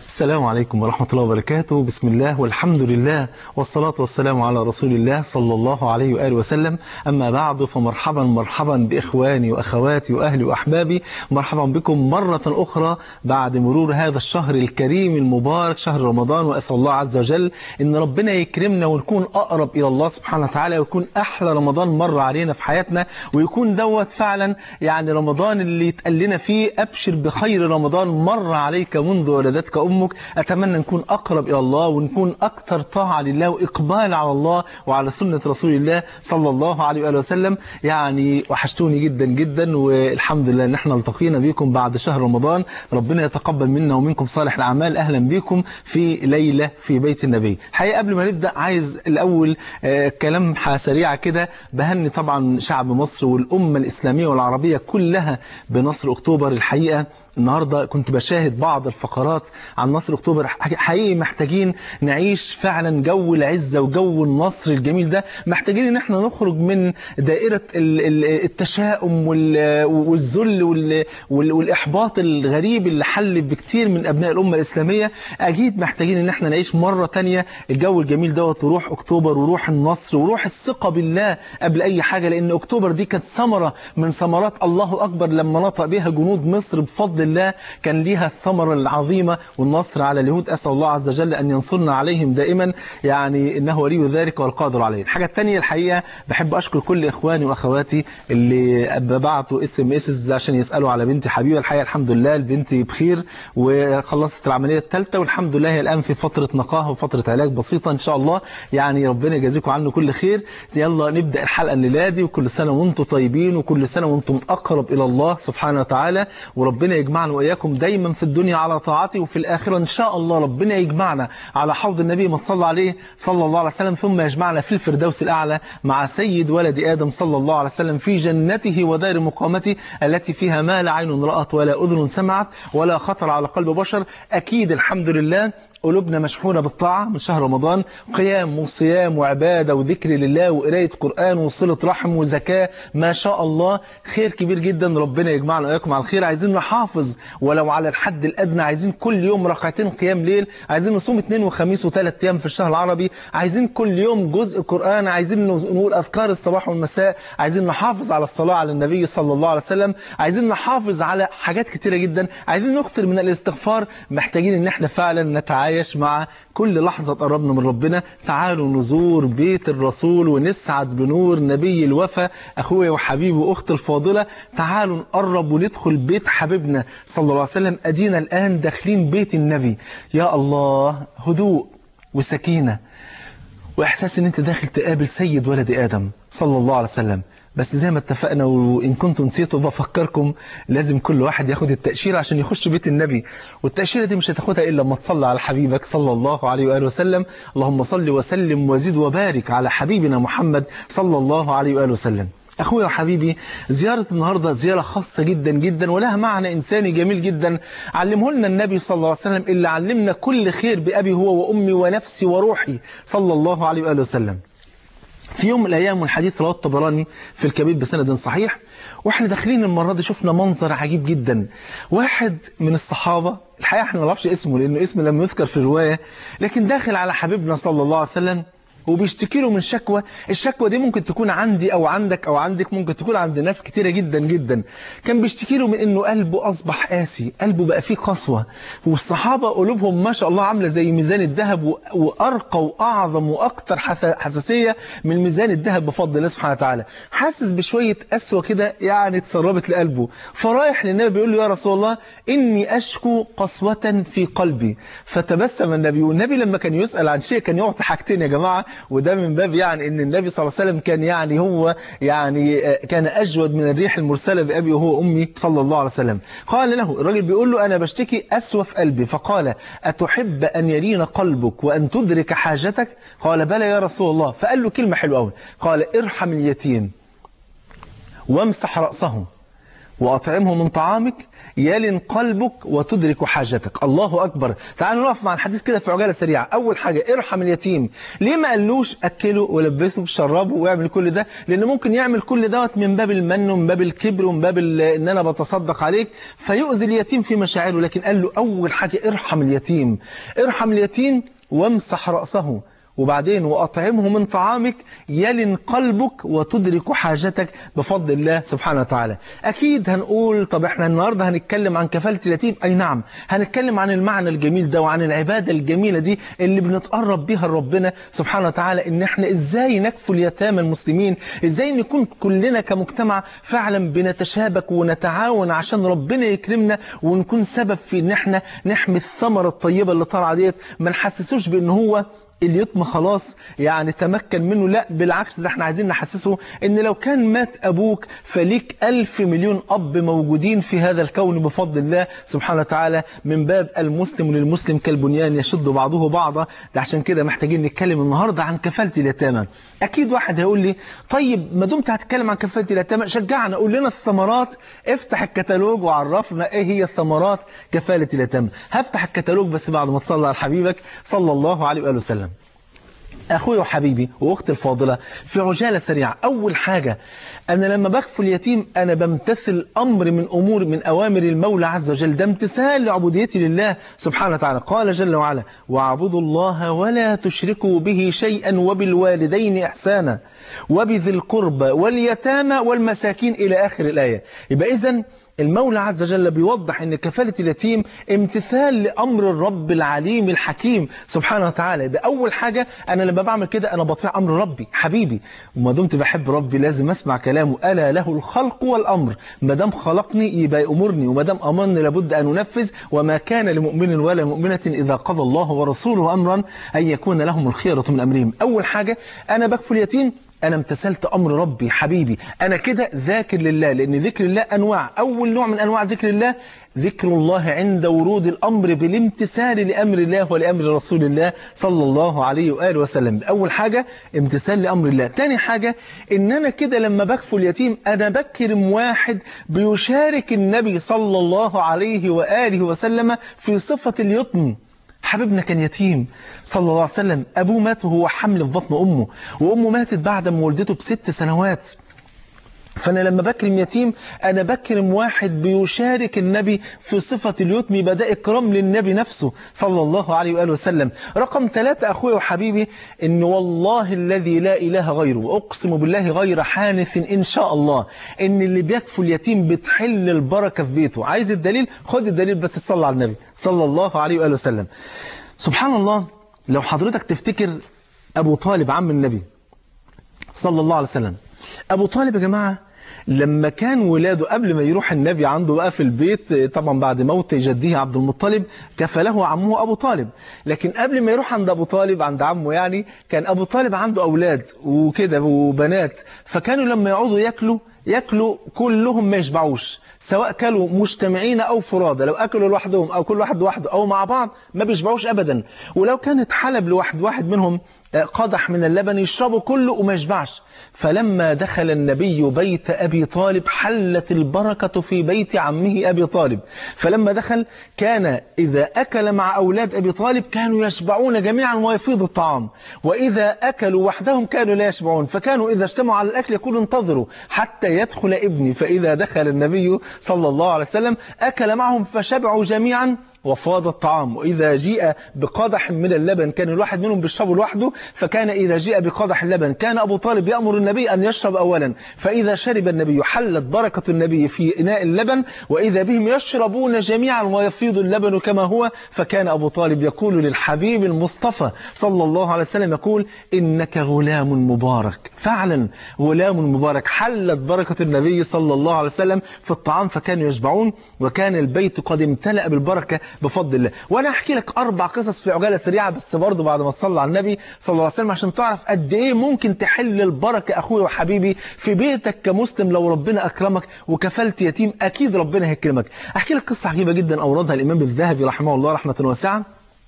السلام عليكم ورحمة الله وبركاته بسم الله والحمد لله والصلاة والسلام على رسول الله صلى الله عليه وآله وسلم أما بعد فمرحبا مرحبا بإخواني وأخواتي وأهلي وأحبابي مرحبا بكم مرة أخرى بعد مرور هذا الشهر الكريم المبارك شهر رمضان وأسأل الله عز وجل إن ربنا يكرمنا ونكون أقرب إلى الله سبحانه وتعالى ويكون أحلى رمضان مر علينا في حياتنا ويكون دوت فعلا يعني رمضان اللي يتقال لنا فيه أبشر بخير رمضان مر عليك منذ ولدتك أمك أتمنى نكون أقرب إلى الله ونكون أكثر طاعة لله وإقبال على الله وعلى سنة رسول الله صلى الله عليه وآله وسلم يعني وحشتوني جدا جدا والحمد لله إن احنا التقينا بكم بعد شهر رمضان ربنا يتقبل منا ومنكم صالح الأعمال أهلا بكم في ليلة في بيت النبي الحقيقة قبل ما نبدأ عايز الأول آه كلام سريعة كده بهني طبعا شعب مصر والأمة الإسلامية والعربية كلها بنصر أكتوبر الحقيقة النهاردة كنت بشاهد بعض الفقرات عن نصر أكتوبر حقيقي محتاجين نعيش فعلا جو العزة وجو النصر الجميل ده محتاجين ان احنا نخرج من دائرة التشاؤم والذل والإحباط الغريب اللي حل بكتير من أبناء الأمة الإسلامية أكيد محتاجين ان احنا نعيش مرة تانية الجو الجميل دوت وروح أكتوبر وروح النصر وروح الثقة بالله قبل أي حاجة لأن أكتوبر دي كانت ثمرة من ثمرات الله أكبر لما نطق بها جنود مصر بفضل الله كان ليها الثمرة العظيمة والنصر على اليهود أسأل الله عز وجل أن ينصرنا عليهم دائما يعني إنه ولي ذلك والقادر عليه الحاجة الثانية الحقيقة بحب أشكر كل إخواني وأخواتي اللي بعتوا اس ام اس عشان يسألوا على بنتي حبيبة الحقيقة الحمد لله البنت بخير وخلصت العملية الثالثة والحمد لله هي الآن في فترة نقاهة وفترة علاج بسيطة إن شاء الله يعني ربنا يجازيكم عنه كل خير يلا نبدأ الحلقة الليلة دي وكل سنة وانتم طيبين وكل سنة وانتم أقرب إلى الله سبحانه وتعالى وربنا يجمعنا وإياكم دايما في الدنيا على طاعته وفي الآخرة إن شاء الله ربنا يجمعنا على حوض النبي ما تصلى عليه صلى الله عليه وسلم ثم يجمعنا في الفردوس الأعلى مع سيد ولد آدم صلى الله عليه وسلم في جنته ودار مقامته التي فيها ما لا عين رأت ولا أذن سمعت ولا خطر على قلب بشر أكيد الحمد لله قلوبنا مشحونة بالطاعة من شهر رمضان قيام وصيام وعبادة وذكر لله وقراية قرآن وصلة رحم وزكاة ما شاء الله خير كبير جدا ربنا يجمعنا وإياكم على الخير عايزين نحافظ ولو على الحد الأدنى عايزين كل يوم ركعتين قيام ليل عايزين نصوم اثنين وخميس وثلاث أيام في الشهر العربي عايزين كل يوم جزء قرآن عايزين نقول أذكار الصباح والمساء عايزين نحافظ على الصلاة على النبي صلى الله عليه وسلم عايزين نحافظ على حاجات كتيرة جدا عايزين نكثر من الاستغفار محتاجين ان احنا فعلا نتعايش نتعايش مع كل لحظة قربنا من ربنا تعالوا نزور بيت الرسول ونسعد بنور نبي الوفا أخويا وحبيبي وأختي الفاضلة تعالوا نقرب وندخل بيت حبيبنا صلى الله عليه وسلم أدينا الآن داخلين بيت النبي يا الله هدوء وسكينة وإحساس أن أنت داخل تقابل سيد ولد آدم صلى الله عليه وسلم بس زي ما اتفقنا وإن كنتم نسيتوا بفكركم لازم كل واحد ياخد التأشيرة عشان يخش بيت النبي والتأشيرة دي مش هتاخدها إلا لما تصلي على حبيبك صلى الله عليه وآله وسلم اللهم صل وسلم وزد وبارك على حبيبنا محمد صلى الله عليه وآله وسلم أخويا وحبيبي زيارة النهاردة زيارة خاصة جدا جدا ولها معنى إنساني جميل جدا علمه لنا النبي صلى الله عليه وسلم اللي علمنا كل خير بأبي هو وأمي ونفسي وروحي صلى الله عليه وآله وسلم في يوم من الأيام والحديث رواه الطبراني في الكبير بسند صحيح واحنا داخلين المرة دي شفنا منظر عجيب جدا واحد من الصحابة الحقيقة احنا ما نعرفش اسمه لأنه اسم لم يذكر في الرواية لكن داخل على حبيبنا صلى الله عليه وسلم وبيشتكي له من شكوى الشكوى دي ممكن تكون عندي أو عندك أو عندك ممكن تكون عند ناس كتيرة جدا جدا كان بيشتكي له من أنه قلبه أصبح قاسي قلبه بقى فيه قسوة والصحابة قلوبهم ما شاء الله عاملة زي ميزان الذهب وأرقى وأعظم وأكثر حساسية من ميزان الذهب بفضل الله سبحانه وتعالى حاسس بشوية قسوة كده يعني تسربت لقلبه فرايح للنبي بيقول له يا رسول الله إني أشكو قسوة في قلبي فتبسم النبي والنبي لما كان يسأل عن شيء كان يعطي حاجتين يا جماعة وده من باب يعني ان النبي صلى الله عليه وسلم كان يعني هو يعني كان أجود من الريح المرسلة بأبي وهو أمي صلى الله عليه وسلم قال له الراجل بيقول له أنا بشتكي أسوى في قلبي فقال أتحب أن يرين قلبك وأن تدرك حاجتك قال بلى يا رسول الله فقال له كلمة حلوة قوي قال ارحم اليتيم وامسح رأسه وأطعمه من طعامك يلن قلبك وتدرك حاجتك الله أكبر تعالوا نقف مع الحديث كده في عجالة سريعة أول حاجة ارحم اليتيم ليه ما قالوش أكله ولبسه وشربه ويعمل كل ده لأنه ممكن يعمل كل دوت من باب المن ومن باب الكبر ومن باب إن أنا بتصدق عليك فيؤذي اليتيم في مشاعره لكن قال له أول حاجة ارحم اليتيم ارحم اليتيم وامسح رأسه وبعدين وأطعمه من طعامك يلن قلبك وتدرك حاجتك بفضل الله سبحانه وتعالى أكيد هنقول طب احنا النهاردة هنتكلم عن كفالة اليتيم أي نعم هنتكلم عن المعنى الجميل ده وعن العبادة الجميلة دي اللي بنتقرب بيها لربنا سبحانه وتعالى إن احنا إزاي نكفل اليتامى المسلمين إزاي نكون كلنا كمجتمع فعلا بنتشابك ونتعاون عشان ربنا يكرمنا ونكون سبب في إن احنا نحمي الثمرة الطيبة اللي طالعة ديت ما نحسسوش بإن هو اليتم خلاص يعني تمكن منه لا بالعكس ده احنا عايزين نحسسه ان لو كان مات ابوك فليك ألف مليون اب موجودين في هذا الكون بفضل الله سبحانه وتعالى من باب المسلم للمسلم كالبنيان يشد بعضه بعضا ده عشان كده محتاجين نتكلم النهاردة عن كفالة اليتامى اكيد واحد هيقول لي طيب ما دمت هتتكلم عن كفالة اليتامى شجعنا قول لنا الثمرات افتح الكتالوج وعرفنا ايه هي الثمرات كفالة اليتامى هفتح الكتالوج بس بعد ما تصلي على حبيبك صلى الله عليه وآله وسلم أخوي وحبيبي وأختي الفاضلة في عجالة سريعة أول حاجة أنا لما بكفل يتيم أنا بمتثل أمر من أمور من أوامر المولى عز وجل ده امتثال لعبوديتي لله سبحانه وتعالى قال جل وعلا واعبدوا الله ولا تشركوا به شيئا وبالوالدين إحسانا وبذي القربى واليتامى والمساكين إلى آخر الآية يبقى إذن المولى عز وجل بيوضح ان كفالة اليتيم امتثال لأمر الرب العليم الحكيم سبحانه وتعالى ده أول حاجة أنا لما بعمل كده أنا بطيع أمر ربي حبيبي وما دمت بحب ربي لازم أسمع كلامه ألا له الخلق والأمر ما دام خلقني يبقى يأمرني وما دام أمرني لابد أن أنفذ وما كان لمؤمن ولا مؤمنة إذا قضى الله ورسوله أمرا أن يكون لهم الخيرة من أمرهم أول حاجة أنا بكفل يتيم أنا امتثلت أمر ربي حبيبي أنا كده ذاكر لله لأن ذكر الله أنواع أول نوع من أنواع ذكر الله ذكر الله عند ورود الأمر بالامتثال لأمر الله ولأمر رسول الله صلى الله عليه وآله وسلم أول حاجة امتثال لأمر الله تاني حاجة إن أنا كده لما بكفل يتيم أنا بكرم واحد بيشارك النبي صلى الله عليه وآله وسلم في صفة اليتم حبيبنا كان يتيم صلى الله عليه وسلم أبوه مات وهو حمل في بطن أمه وأمه ماتت بعد ما ولدته بست سنوات فأنا لما بكرم يتيم أنا بكرم واحد بيشارك النبي في صفة اليتم يبقى ده إكرام للنبي نفسه صلى الله عليه وآله وسلم رقم ثلاثة أخوي وحبيبي إن والله الذي لا إله غيره وأقسم بالله غير حانث إن شاء الله إن اللي بيكفل اليتيم بتحل البركة في بيته عايز الدليل خد الدليل بس تصلى على النبي صلى الله عليه وآله وسلم سبحان الله لو حضرتك تفتكر أبو طالب عم النبي صلى الله عليه وسلم أبو طالب يا جماعة لما كان ولاده قبل ما يروح النبي عنده بقى في البيت طبعا بعد موت جده عبد المطلب كفله عمه أبو طالب لكن قبل ما يروح عند أبو طالب عند عمه يعني كان أبو طالب عنده أولاد وكده وبنات فكانوا لما يقعدوا ياكلوا ياكلوا كلهم ما يشبعوش سواء كانوا مجتمعين أو فرادى لو أكلوا لوحدهم أو كل واحد لوحده أو مع بعض ما بيشبعوش أبدا ولو كانت حلب لواحد واحد منهم قدح من اللبن يشربه كله وما يشبعش فلما دخل النبي بيت أبي طالب حلت البركة في بيت عمه أبي طالب فلما دخل كان إذا أكل مع أولاد أبي طالب كانوا يشبعون جميعا ويفيض الطعام وإذا أكلوا وحدهم كانوا لا يشبعون فكانوا إذا اجتمعوا على الأكل يقولوا انتظروا حتى يدخل ابني فإذا دخل النبي صلى الله عليه وسلم أكل معهم فشبعوا جميعا وفاض الطعام وإذا جيء بقدح من اللبن كان الواحد منهم بيشربه لوحده فكان إذا جيء بقدح اللبن كان أبو طالب يأمر النبي أن يشرب أولا فإذا شرب النبي حلت بركة النبي في إناء اللبن وإذا بهم يشربون جميعا ويفيض اللبن كما هو فكان أبو طالب يقول للحبيب المصطفى صلى الله عليه وسلم يقول إنك غلام مبارك فعلا غلام مبارك حلت بركة النبي صلى الله عليه وسلم في الطعام فكانوا يشبعون وكان البيت قد امتلأ بالبركة بفضل الله وانا احكي لك اربع قصص في عجاله سريعه بس برضه بعد ما تصلي على النبي صلى الله عليه وسلم عشان تعرف قد ايه ممكن تحل البركه اخويا وحبيبي في بيتك كمسلم لو ربنا اكرمك وكفلت يتيم اكيد ربنا هيكرمك احكي لك قصه عجيبه جدا اوردها الامام الذهبي رحمه الله رحمه واسعه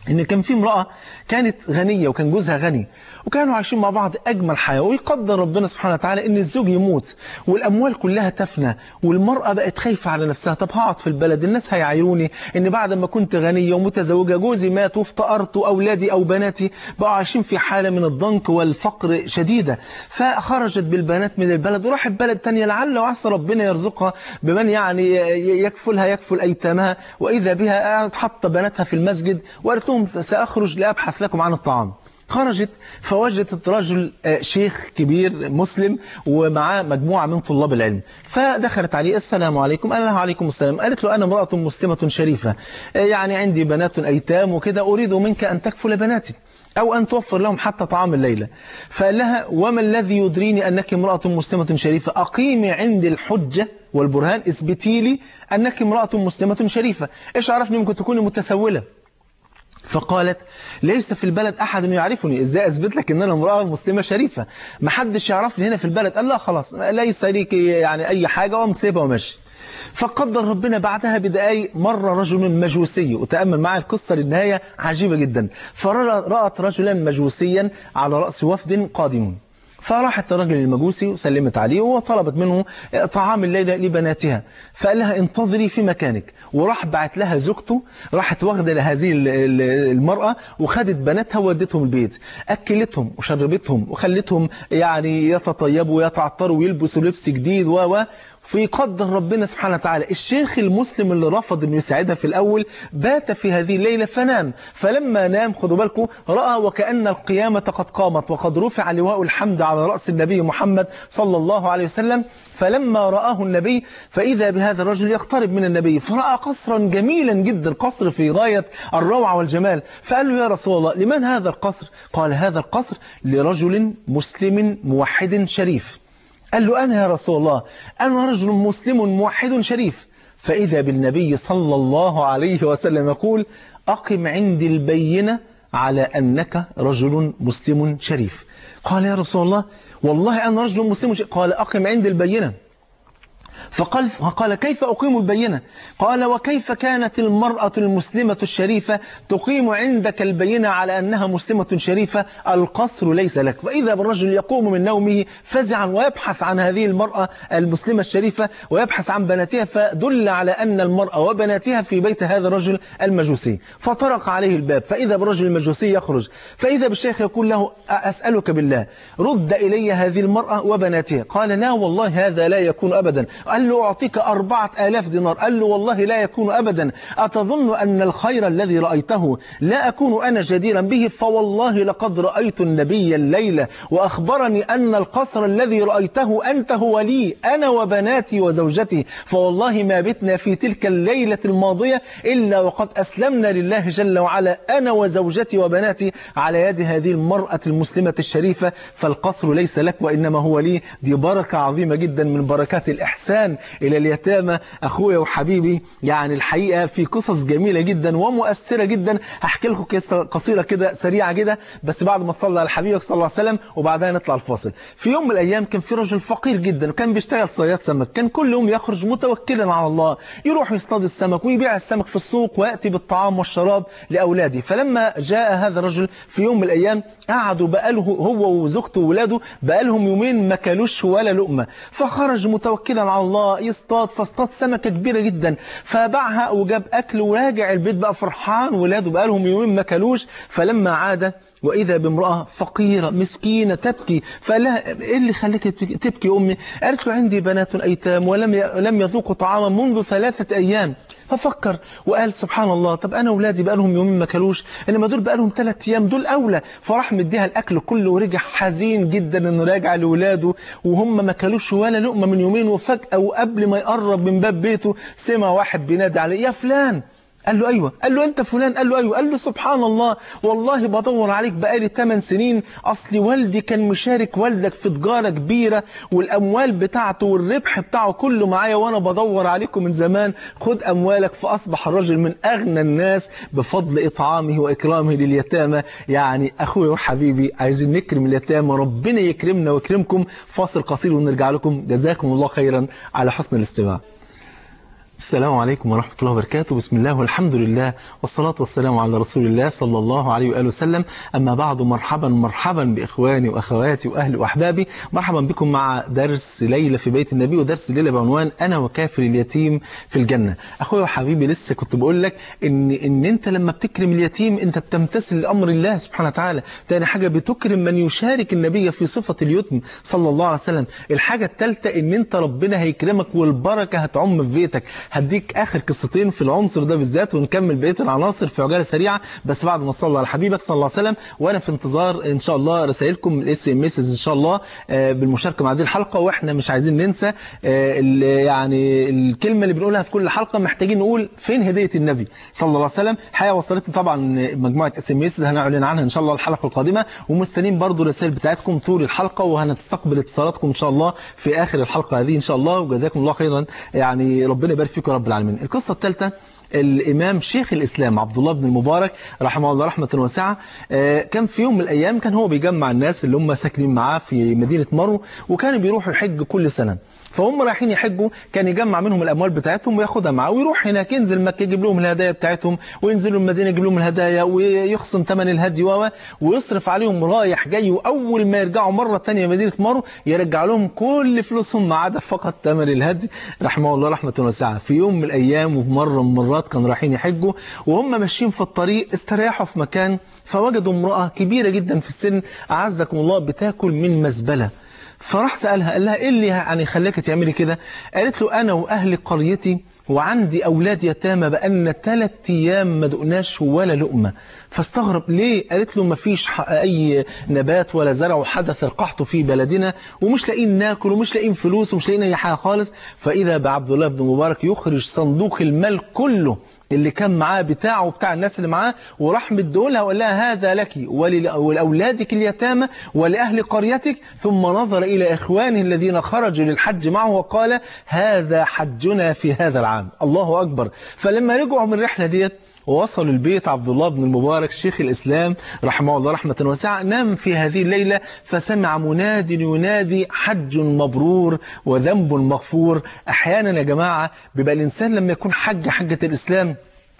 ان كان في امرأة كانت غنية وكان جوزها غني وكانوا عايشين مع بعض اجمل حياة ويقدر ربنا سبحانه وتعالى ان الزوج يموت والاموال كلها تفنى والمرأة بقت خايفة على نفسها طب هقعد في البلد الناس هيعايروني ان بعد ما كنت غنية ومتزوجة جوزي مات وافتقرت اولادي او بناتي بقوا عايشين في حالة من الضنك والفقر شديدة فخرجت بالبنات من البلد وراحت بلد تانية لعل وعسى ربنا يرزقها بمن يعني يكفلها يكفل ايتامها واذا بها حط بناتها في المسجد وقالت لهم سأخرج لأبحث لكم عن الطعام خرجت فوجدت رجل شيخ كبير مسلم ومعاه مجموعة من طلاب العلم فدخلت عليه السلام عليكم قال لها عليكم السلام قالت له أنا امرأة مسلمة شريفة يعني عندي بنات أيتام وكده أريد منك أن تكفل بناتي أو أن توفر لهم حتى طعام الليلة فقال لها وما الذي يدريني أنك امرأة مسلمة شريفة أقيمي عندي الحجة والبرهان اثبتي لي أنك امرأة مسلمة شريفة إيش عرفني ممكن تكوني متسولة فقالت ليس في البلد أحد يعرفني إزاي أثبت لك أن أنا امرأة مسلمة شريفة ما حدش يعرفني هنا في البلد قال لا خلاص ليس ليك يعني أي حاجة وقام سيبها وماشي فقدر ربنا بعدها بدقايق مر رجل مجوسي وتأمل معي القصة للنهاية عجيبة جدا فرأت رجلا مجوسيا على رأس وفد قادمون فراحت الرجل المجوسي وسلمت عليه وطلبت منه طعام الليلة لبناتها فقال لها انتظري في مكانك وراح بعت لها زوجته راحت واخده لهذه المرأة وخدت بناتها وودتهم البيت أكلتهم وشربتهم وخلتهم يعني يتطيبوا ويتعطروا ويلبسوا لبس جديد و في قدر ربنا سبحانه وتعالى الشيخ المسلم اللي رفض انه يساعدها في الأول بات في هذه الليلة فنام فلما نام خدوا بالكم رأى وكأن القيامة قد قامت وقد رفع لواء الحمد على رأس النبي محمد صلى الله عليه وسلم فلما رآه النبي فإذا بهذا الرجل يقترب من النبي فرأى قصرا جميلا جدا قصر في غاية الروعة والجمال فقال له يا رسول الله لمن هذا القصر قال هذا القصر لرجل مسلم موحد شريف قال له أنا يا رسول الله أنا رجل مسلم موحد شريف فإذا بالنبي صلى الله عليه وسلم يقول أقم عندي البينة على أنك رجل مسلم شريف قال يا رسول الله والله أنا رجل مسلم شريف قال أقم عندي البينة فقال, فقال كيف أقيم البينة قال وكيف كانت المرأة المسلمة الشريفة تقيم عندك البينة على أنها مسلمة شريفة القصر ليس لك فإذا بالرجل يقوم من نومه فزعا ويبحث عن هذه المرأة المسلمة الشريفة ويبحث عن بناتها فدل على أن المرأة وبناتها في بيت هذا الرجل المجوسي فطرق عليه الباب فإذا بالرجل المجوسي يخرج فإذا بالشيخ يقول له أسألك بالله رد إلي هذه المرأة وبناتها قال لا والله هذا لا يكون أبدا قال له أعطيك أربعة آلاف دينار قال له والله لا يكون أبدا أتظن أن الخير الذي رأيته لا أكون أنا جديرا به فوالله لقد رأيت النبي الليلة وأخبرني أن القصر الذي رأيته أنت هو لي أنا وبناتي وزوجتي فوالله ما بتنا في تلك الليلة الماضية إلا وقد أسلمنا لله جل وعلا أنا وزوجتي وبناتي على يد هذه المرأة المسلمة الشريفة فالقصر ليس لك وإنما هو لي دي بركة عظيمة جدا من بركات الإحسان إلى اليتامى أخويا وحبيبي يعني الحقيقة في قصص جميلة جدا ومؤثرة جدا هحكي لكم قصة قصيرة كده سريعة كده بس بعد ما تصلى على حبيبك صلى الله عليه وسلم وبعدها نطلع الفاصل في يوم من الأيام كان في رجل فقير جدا وكان بيشتغل صياد سمك كان كل يوم يخرج متوكلا على الله يروح يصطاد السمك ويبيع السمك في السوق ويأتي بالطعام والشراب لأولاده فلما جاء هذا الرجل في يوم من الأيام قعدوا بقاله هو وزوجته وولاده بقالهم يومين ما كلوش ولا لقمة فخرج متوكلا على الله يصطاد فاصطاد سمكة كبيرة جدا فباعها وجاب أكل وراجع البيت بقى فرحان ولاده بقى لهم يومين ما كلوش فلما عاد وإذا بامرأة فقيرة مسكينة تبكي فقال لها إيه اللي خليك تبكي أمي قالت له عندي بنات أيتام ولم لم يذوقوا طعاما منذ ثلاثة أيام ففكر وقال سبحان الله طب أنا أولادي بقى لهم يومين ما كلوش إنما دول بقى لهم ثلاث أيام دول أولى فراح مديها الأكل كله ورجع حزين جدا إنه راجع لأولاده وهم ما كلوش ولا لقمة من يومين وفجأة وقبل ما يقرب من باب بيته سمع واحد بينادي عليه يا فلان قال له أيوة قال له أنت فلان قال له أيوة قال له سبحان الله والله بدور عليك بقالي 8 سنين أصل والدي كان مشارك والدك في تجارة كبيرة والأموال بتاعته والربح بتاعه كله معايا وأنا بدور عليكم من زمان خد أموالك فأصبح الرجل من أغنى الناس بفضل إطعامه وإكرامه لليتامى يعني أخوي وحبيبي عايزين نكرم اليتامى ربنا يكرمنا ويكرمكم فاصل قصير ونرجع لكم جزاكم الله خيرا على حسن الاستماع السلام عليكم ورحمة الله وبركاته بسم الله والحمد لله والصلاة والسلام على رسول الله صلى الله عليه وآله وسلم أما بعد مرحبا مرحبا بإخواني وأخواتي وأهلي وأحبابي مرحبا بكم مع درس ليلة في بيت النبي ودرس الليلة بعنوان أنا وكافر اليتيم في الجنة أخويا وحبيبي لسه كنت بقول لك إن, إن أنت لما بتكرم اليتيم أنت بتمتثل لأمر الله سبحانه وتعالى تاني حاجة بتكرم من يشارك النبي في صفة اليتم صلى الله عليه وسلم الحاجة الثالثة إن أنت ربنا هيكرمك والبركة هتعم في بيتك هديك اخر قصتين في العنصر ده بالذات ونكمل بقيه العناصر في عجاله سريعه بس بعد ما تصلي على حبيبك صلى الله عليه وسلم وانا في انتظار ان شاء الله رسائلكم الاس ام اس ان شاء الله آه، بالمشاركه مع هذه الحلقه واحنا مش عايزين ننسى آه، ال- يعني الكلمه اللي بنقولها في كل حلقه محتاجين نقول فين هديه النبي صلى الله عليه وسلم الحقيقه وصلتني طبعا مجموعه اس ام اس هنعلن عنها ان شاء الله الحلقه القادمه ومستنيين برضو الرسائل بتاعتكم طول الحلقه وهنستقبل اتصالاتكم ان شاء الله في اخر الحلقه هذه ان شاء الله وجزاكم الله خيرا يعني ربنا يبارك فيكم يا رب العالمين القصه الثالثه الإمام شيخ الإسلام عبد الله بن المبارك رحمه الله رحمة واسعة آه، كان في يوم من الأيام كان هو بيجمع الناس اللي هم ساكنين معاه في مدينة مرو وكانوا بيروحوا يحج كل سنة فهم رايحين يحجوا كان يجمع منهم الاموال بتاعتهم وياخدها معاه ويروح هناك ينزل مكه يجيب لهم الهدايا بتاعتهم وينزلوا المدينه يجيب لهم الهدايا ويخصم ثمن الهدي و ويصرف عليهم رايح جاي واول ما يرجعوا مره ثانيه مدينه مرو يرجع لهم كل فلوسهم ما عدا فقط ثمن الهدي رحمه الله رحمه واسعه في يوم من الايام وفي مره من المرات كانوا رايحين يحجوا وهم ماشيين في الطريق استريحوا في مكان فوجدوا امراه كبيره جدا في السن اعزكم الله بتاكل من مزبله فراح سألها قال لها إيه اللي يعني خلاك تعملي كده قالت له أنا وأهل قريتي وعندي أولاد يتامى بقالنا ثلاث أيام ما دقناش ولا لقمة فاستغرب ليه قالت له ما فيش أي نبات ولا زرع وحدث القحط في بلدنا ومش لاقيين ناكل ومش لاقيين فلوس ومش لاقيين أي حاجة خالص فإذا بعبد الله بن مبارك يخرج صندوق المال كله اللي كان معاه بتاعه وبتاع الناس اللي معاه وراح مديهولها وقال لها هذا لك ول- ولأولادك اليتامى ولأهل قريتك ثم نظر إلى إخوانه الذين خرجوا للحج معه وقال هذا حجنا في هذا العام الله أكبر فلما رجعوا من الرحلة ديت ووصلوا البيت عبد الله بن المبارك شيخ الإسلام رحمه الله رحمة واسعة نام في هذه الليلة فسمع مناد ينادي حج مبرور وذنب مغفور أحيانا يا جماعة بيبقى الإنسان لما يكون حج حجة الإسلام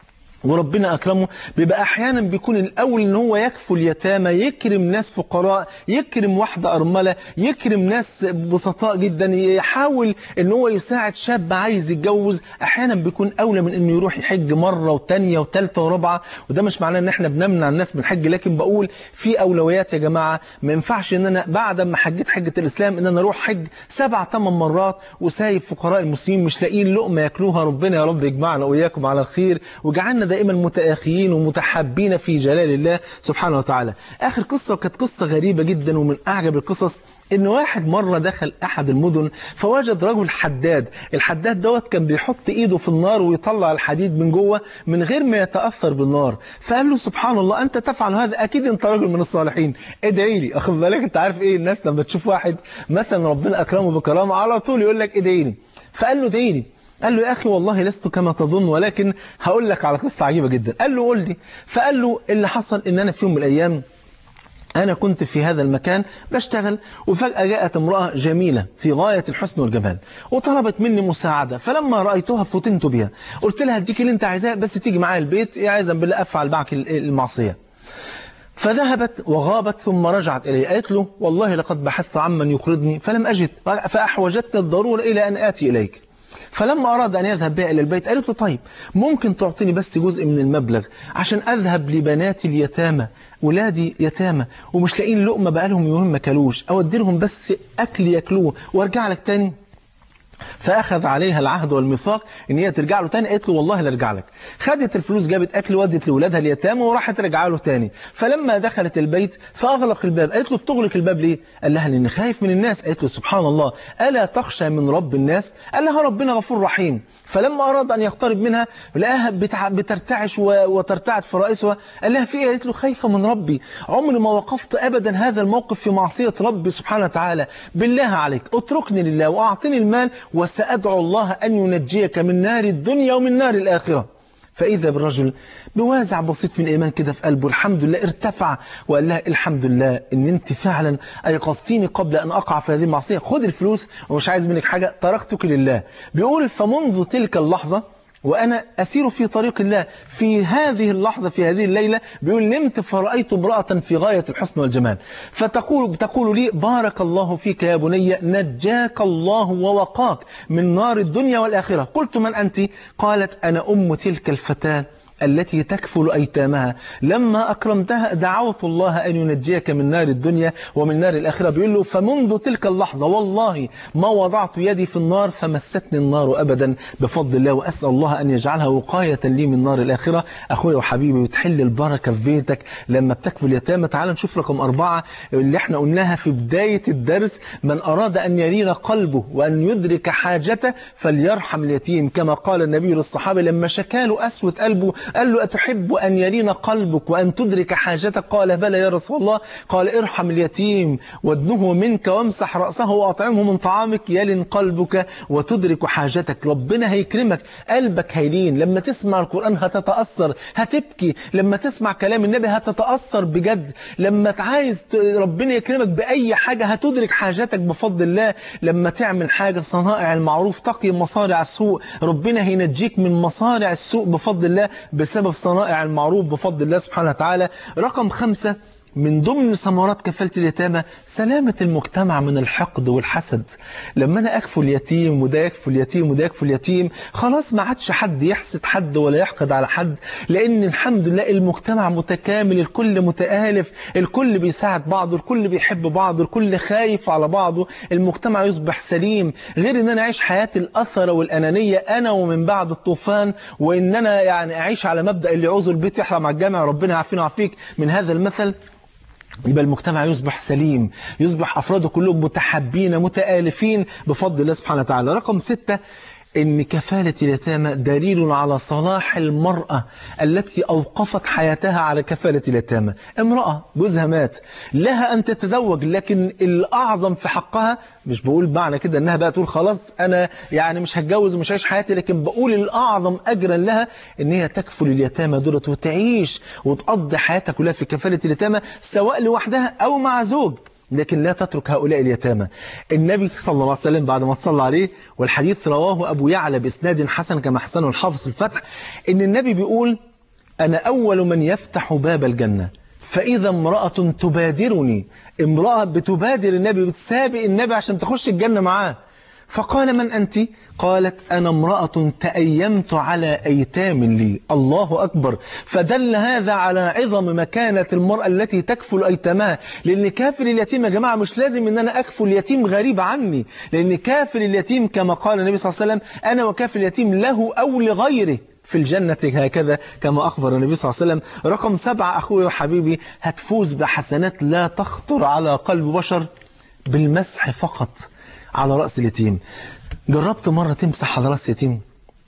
وربنا أكرمه بيبقى أحيانا بيكون الأول إن هو يكفل اليتامى يكرم ناس فقراء يكرم واحدة أرملة يكرم ناس بسطاء جدا يحاول إن هو يساعد شاب عايز يتجوز أحيانا بيكون أولى من إنه يروح يحج مرة وتانية وتالتة ورابعة وده مش معناه إن إحنا بنمنع الناس من الحج لكن بقول في أولويات يا جماعة ما ينفعش إن أنا بعد ما حجيت حجة الإسلام إن أنا أروح حج سبع ثمان مرات وسايب فقراء المسلمين مش لاقيين لقمة ياكلوها ربنا يا رب يجمعنا وإياكم على الخير وجعلنا دائما متآخيين ومتحابين في جلال الله سبحانه وتعالى آخر قصة وكانت قصة غريبة جدا ومن أعجب القصص إن واحد مرة دخل أحد المدن فوجد رجل حداد الحداد دوت كان بيحط إيده في النار ويطلع الحديد من جوه من غير ما يتأثر بالنار فقال له سبحان الله أنت تفعل هذا أكيد أنت رجل من الصالحين ادعي لي أخذ بالك أنت عارف إيه الناس لما تشوف واحد مثلا ربنا أكرمه بكرامة على طول يقول لك ادعي لي فقال له ادعي لي قال له يا أخي والله لست كما تظن ولكن هقول لك على قصة عجيبة جدا قال له قول لي فقال له اللي حصل إن أنا في يوم من الأيام أنا كنت في هذا المكان بشتغل وفجأة جاءت امرأة جميلة في غاية الحسن والجمال وطلبت مني مساعدة فلما رأيتها فتنت بها قلت لها اديك اللي انت عايزاه بس تيجي معايا البيت يا عايزا بالله أفعل معك المعصية فذهبت وغابت ثم رجعت إليه قالت له والله لقد بحثت عمن يقرضني فلم أجد فأحوجتني الضرورة إلى أن آتي إليك فلما أراد أن يذهب بها إلى البيت قالت له طيب ممكن تعطيني بس جزء من المبلغ عشان أذهب لبناتي اليتامى ولادي يتامى ومش لاقيين لقمة بقالهم يومين ما كلوش أودي لهم بس أكل ياكلوه وارجع لك تاني فأخذ عليها العهد والميثاق إن هي ترجع له تاني قالت له والله لا ارجع لك خدت الفلوس جابت أكل ودت لأولادها اليتامى وراحت رجع له تاني فلما دخلت البيت فأغلق الباب قالت له بتغلق الباب ليه قال لها لأن خايف من الناس قالت له سبحان الله ألا تخشى من رب الناس قال لها ربنا غفور رحيم فلما أراد أن يقترب منها لقاها بتع... بترتعش و... وترتعد في رأسها قال لها في إيه قالت له خايفة من ربي عمري ما وقفت أبدا هذا الموقف في معصية ربي سبحانه وتعالى بالله عليك اتركني لله وأعطني المال وسأدعو الله أن ينجيك من نار الدنيا ومن نار الآخرة فإذا بالرجل بوازع بسيط من إيمان كده في قلبه الحمد لله ارتفع وقال لها الحمد لله إن أنت فعلا أيقظتيني قبل أن أقع في هذه المعصية خد الفلوس ومش عايز منك حاجة تركتك لله بيقول فمنذ تلك اللحظة وأنا أسير في طريق الله في هذه اللحظة في هذه الليلة بيقول نمت فرأيت امرأة في غاية الحسن والجمال فتقول تقول لي بارك الله فيك يا بني نجاك الله ووقاك من نار الدنيا والآخرة قلت من أنت قالت أنا أم تلك الفتاة التي تكفل أيتامها لما أكرمتها دعوت الله أن ينجيك من نار الدنيا ومن نار الآخرة بيقول له فمنذ تلك اللحظة والله ما وضعت يدي في النار فمستني النار أبدا بفضل الله وأسأل الله أن يجعلها وقاية لي من نار الآخرة أخويا وحبيبي وتحل البركة في بيتك لما بتكفل يتامى تعال نشوف رقم أربعة اللي احنا قلناها في بداية الدرس من أراد أن يلين قلبه وأن يدرك حاجته فليرحم اليتيم كما قال النبي للصحابة لما شكاله أسود قلبه قال له أتحب أن يلين قلبك وأن تدرك حاجتك قال بلى يا رسول الله قال ارحم اليتيم وادنه منك وامسح رأسه وأطعمه من طعامك يلن قلبك وتدرك حاجتك ربنا هيكرمك قلبك هيلين لما تسمع القرآن هتتأثر هتبكي لما تسمع كلام النبي هتتأثر بجد لما عايز ربنا يكرمك بأي حاجة هتدرك حاجتك بفضل الله لما تعمل حاجة صنائع المعروف تقي مصارع السوء ربنا هينجيك من مصارع السوء بفضل الله بسبب صنائع المعروف بفضل الله سبحانه وتعالى رقم خمسة من ضمن ثمرات كفالة اليتامى سلامة المجتمع من الحقد والحسد لما أنا أكفل يتيم وده يكفل يتيم وده يكفل يتيم خلاص ما عادش حد يحسد حد ولا يحقد على حد لأن الحمد لله المجتمع متكامل الكل متآلف الكل بيساعد بعضه الكل بيحب بعضه الكل خايف على بعضه المجتمع يصبح سليم غير ان انا اعيش حياة الاثر والانانية انا ومن بعد الطوفان وان انا يعني اعيش على مبدأ اللي يعوز البيت يحرم على الجامع ربنا يعافينا ويعافيك من هذا المثل يبقى المجتمع يصبح سليم يصبح أفراده كلهم متحبين متآلفين بفضل الله سبحانه وتعالى رقم ستة إن كفالة اليتامى دليل على صلاح المرأة التي أوقفت حياتها على كفالة اليتامى امرأة جوزها مات لها أن تتزوج لكن الأعظم في حقها مش بقول معنى كده أنها بقى تقول خلاص أنا يعني مش هتجوز ومش هعيش حياتي لكن بقول الأعظم أجرا لها إن هي تكفل اليتامى دولت وتعيش وتقضي حياتها كلها في كفالة اليتامى سواء لوحدها أو مع زوج لكن لا تترك هؤلاء اليتامى النبي صلى الله عليه وسلم بعد ما تصلى عليه والحديث رواه أبو يعلى بإسناد حسن كما حسنه الحافظ الفتح إن النبي بيقول أنا أول من يفتح باب الجنة فإذا امرأة تبادرني امرأة بتبادر النبي بتسابق النبي عشان تخش الجنة معاه فقال من أنت؟ قالت أنا امرأة تأيمت على أيتام لي الله أكبر فدل هذا على عظم مكانة المرأة التي تكفل أيتامها لأن كافل اليتيم يا جماعة مش لازم أن أنا أكفل يتيم غريب عني لأن كافل اليتيم كما قال النبي صلى الله عليه وسلم أنا وكافل اليتيم له أو لغيره في الجنة هكذا كما أخبر النبي صلى الله عليه وسلم رقم سبعة أخوي وحبيبي هتفوز بحسنات لا تخطر على قلب بشر بالمسح فقط على رأس اليتيم جربت مرة تمسح على رأس يتيم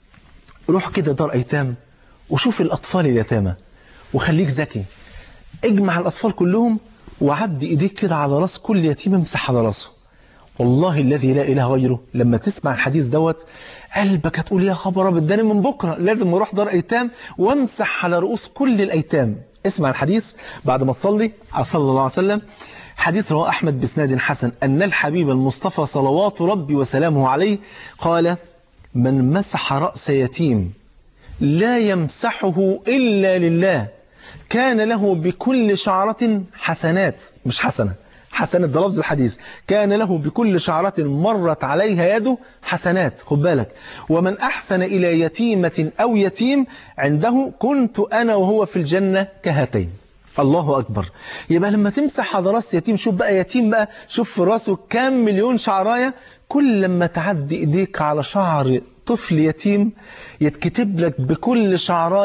روح كده دار أيتام وشوف الأطفال اليتامى وخليك ذكي اجمع الأطفال كلهم وعدي إيديك كده على رأس كل يتيم امسح على رأسه والله الذي لا إله غيره لما تسمع الحديث دوت قلبك هتقول يا خبر أبيض ده من بكرة لازم أروح دار أيتام وامسح على رؤوس كل الأيتام اسمع الحديث بعد ما تصلي على صلى الله عليه وسلم حديث رواه أحمد بسناد حسن أن الحبيب المصطفى صلوات ربي وسلامه عليه قال من مسح رأس يتيم لا يمسحه إلا لله كان له بكل شعرة حسنات مش حسنة حسنات ده لفظ الحديث كان له بكل شعرة مرت عليها يده حسنات خد بالك ومن أحسن إلى يتيمة أو يتيم عنده كنت أنا وهو في الجنة كهاتين الله أكبر يبقى لما تمسح على راس يتيم شوف بقى يتيم بقى شوف في راسه كام مليون شعراية كل لما تعدي إيديك على شعر طفل يتيم يتكتب لك بكل شعراية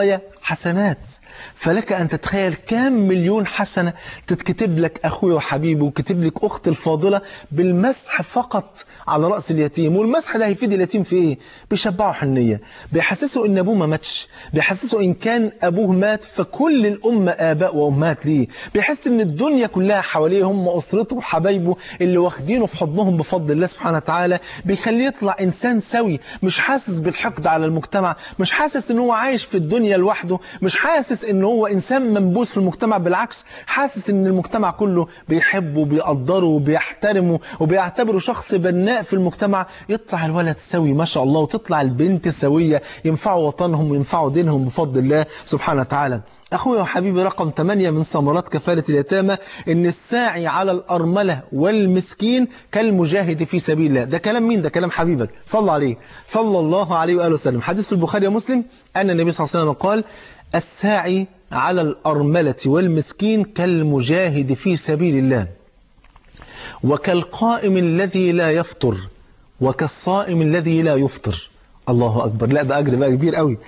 حسنات فلك أن تتخيل كام مليون حسنة تتكتب لك أخوي وحبيبي وكتب لك أخت الفاضلة بالمسح فقط على رأس اليتيم والمسح ده هيفيد اليتيم في إيه؟ بيشبعه حنية بيحسسه إن أبوه ما ماتش بيحسسه إن كان أبوه مات فكل الأمة آباء وأمهات ليه بيحس إن الدنيا كلها حواليه هم أسرته وحبايبه اللي واخدينه في حضنهم بفضل الله سبحانه وتعالى بيخليه يطلع إنسان سوي مش حاسس بالحقد على المجتمع مش حاسس إن هو عايش في الدنيا لوحده مش حاسس إن هو إنسان منبوذ في المجتمع بالعكس حاسس إن المجتمع كله بيحبه وبيقدره وبيحترمه وبيعتبره شخص بناء في المجتمع يطلع الولد سوي ما شاء الله وتطلع البنت سوية ينفعوا وطنهم وينفعوا دينهم بفضل الله سبحانه وتعالى أخويا وحبيبي رقم 8 من ثمرات كفالة اليتامى إن الساعي على الأرملة والمسكين كالمجاهد في سبيل الله ده كلام مين ده كلام حبيبك صلى عليه صلى الله عليه وآله وسلم حديث في البخاري ومسلم أن النبي صلى الله عليه وسلم قال الساعي على الأرملة والمسكين كالمجاهد في سبيل الله وكالقائم الذي لا يفطر وكالصائم الذي لا يفطر الله أكبر لا ده أجر بقى كبير قوي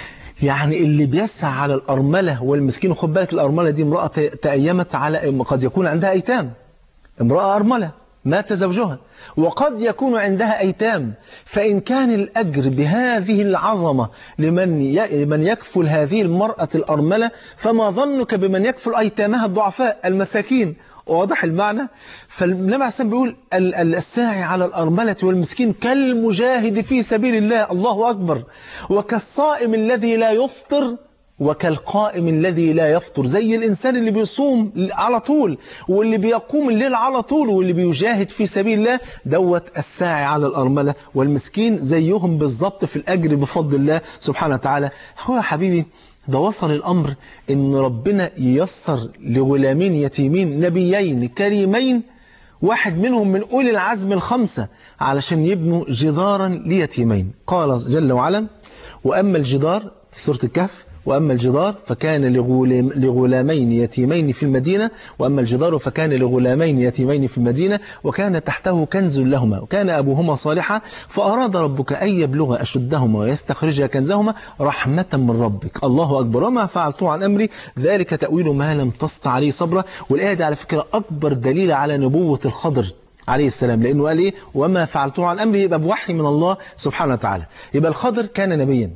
يعني اللي بيسعى على الأرملة والمسكين خد بالك الأرملة دي امرأة تأيمت على قد يكون عندها أيتام امرأة أرملة مات زوجها وقد يكون عندها أيتام فإن كان الأجر بهذه العظمة لمن لمن يكفل هذه المرأة الأرملة فما ظنك بمن يكفل أيتامها الضعفاء المساكين واضح المعنى فالنبي عليه الصلاة بيقول الساعي على الأرملة والمسكين كالمجاهد في سبيل الله الله أكبر وكالصائم الذي لا يفطر وكالقائم الذي لا يفطر زي الإنسان اللي بيصوم على طول واللي بيقوم الليل على طول واللي بيجاهد في سبيل الله دوت الساعي على الأرملة والمسكين زيهم بالظبط في الأجر بفضل الله سبحانه وتعالى هو حبيبي ده وصل الأمر إن ربنا ييسر لغلامين يتيمين نبيين كريمين واحد منهم من أولي العزم الخمسة علشان يبنوا جدارا ليتيمين قال جل وعلا وأما الجدار في سورة الكهف وأما الجدار فكان لغلام لغلامين يتيمين في المدينة وأما الجدار فكان لغلامين يتيمين في المدينة وكان تحته كنز لهما وكان أبوهما صالحا فأراد ربك أن يبلغ أشدهما ويستخرج كنزهما رحمة من ربك الله أكبر وما فعلته عن أمري ذلك تأويل ما لم تسطع عليه صبرا والآية دي على فكرة أكبر دليل على نبوة الخضر عليه السلام لأنه قال إيه وما فعلته عن أمري يبقى بوحي من الله سبحانه وتعالى يبقى الخضر كان نبيا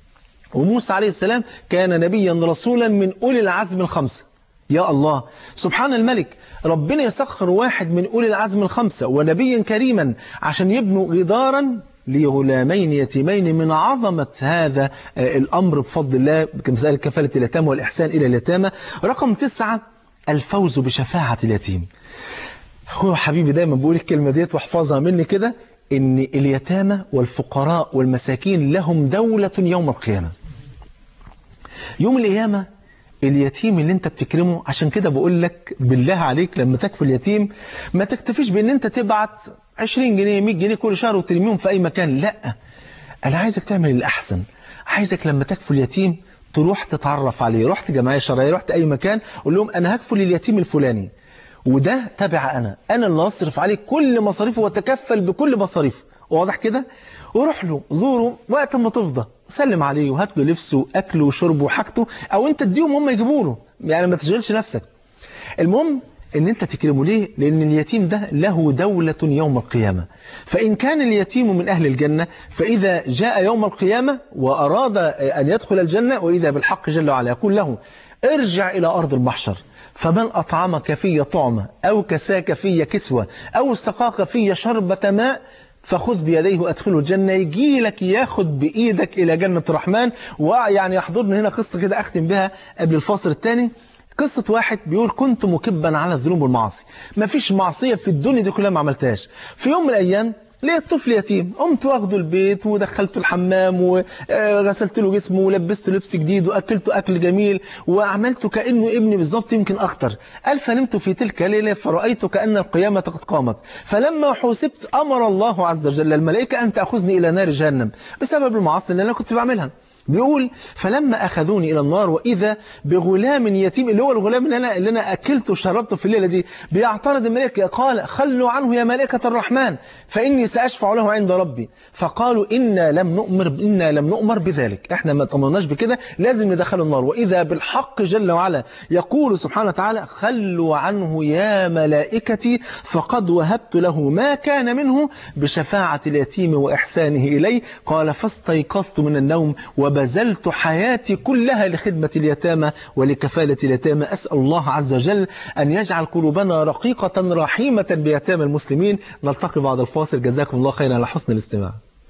وموسى عليه السلام كان نبيا رسولا من أولي العزم الخمسة يا الله سبحان الملك ربنا يسخر واحد من أولي العزم الخمسة ونبيا كريما عشان يبنوا جدارا لغلامين يتيمين من عظمة هذا الأمر بفضل الله كمسألة كفالة اليتامى والإحسان إلى اليتامى رقم تسعة الفوز بشفاعة اليتيم أخوي وحبيبي دايما بقول الكلمة ديت واحفظها مني كده إن اليتامى والفقراء والمساكين لهم دولة يوم القيامة يوم القيامة اليتيم اللي انت بتكرمه عشان كده بقول لك بالله عليك لما تكفل يتيم ما تكتفيش بان انت تبعت 20 جنيه 100 جنيه كل شهر وترميهم في اي مكان لا انا عايزك تعمل الاحسن عايزك لما تكفل يتيم تروح تتعرف عليه رحت جمعيه شرعيه رحت اي مكان قول لهم انا هكفل اليتيم الفلاني وده تبع انا انا اللي هصرف عليه كل مصاريفه واتكفل بكل مصاريفه واضح كده وروح له زوره وقت ما تفضى سلم عليه وهات له لبسه واكله وشربه وحاجته او انت تديهم هم يجيبوا له يعني ما تشغلش نفسك المهم ان انت تكرمه ليه لان اليتيم ده له دولة يوم القيامة فان كان اليتيم من اهل الجنة فاذا جاء يوم القيامة واراد ان يدخل الجنة واذا بالحق جل وعلا يقول له ارجع الى ارض المحشر فمن أطعمك في طعمة أو كساك في كسوة أو سقاك في شربة ماء فخذ بيديه وأدخله الجنة يجي لك ياخد بإيدك إلى جنة الرحمن ويعني يحضرني هنا قصة كده أختم بها قبل الفاصل الثاني قصة واحد بيقول كنت مكبا على الذنوب والمعاصي ما فيش معصية في الدنيا دي كلها ما عملتهاش في يوم من الأيام لقيت طفل يتيم قمت واخده البيت ودخلته الحمام وغسلت له جسمه ولبسته لبس جديد واكلته اكل جميل وعملته كانه ابني بالظبط يمكن اكتر قال فنمت في تلك الليله فرايت كان القيامه قد قامت فلما حسبت امر الله عز وجل الملائكه ان تاخذني الى نار جهنم بسبب المعاصي اللي انا كنت بعملها بيقول فلما أخذوني إلى النار وإذا بغلام يتيم اللي هو الغلام اللي أنا, اللي أنا أكلته وشربته في الليلة دي بيعترض الملائكة قال خلوا عنه يا ملائكة الرحمن فإني سأشفع له عند ربي فقالوا إنا لم نؤمر إنا لم نؤمر بذلك إحنا ما طمناش بكده لازم ندخله النار وإذا بالحق جل وعلا يقول سبحانه وتعالى خلوا عنه يا ملائكتي فقد وهبت له ما كان منه بشفاعة اليتيم وإحسانه إليه قال فاستيقظت من النوم وبذلت حياتي كلها لخدمة اليتامى ولكفالة اليتامى أسأل الله عز وجل أن يجعل قلوبنا رقيقة رحيمة بيتامى المسلمين نلتقي بعد الفاصل جزاكم الله خيرا على حسن الاستماع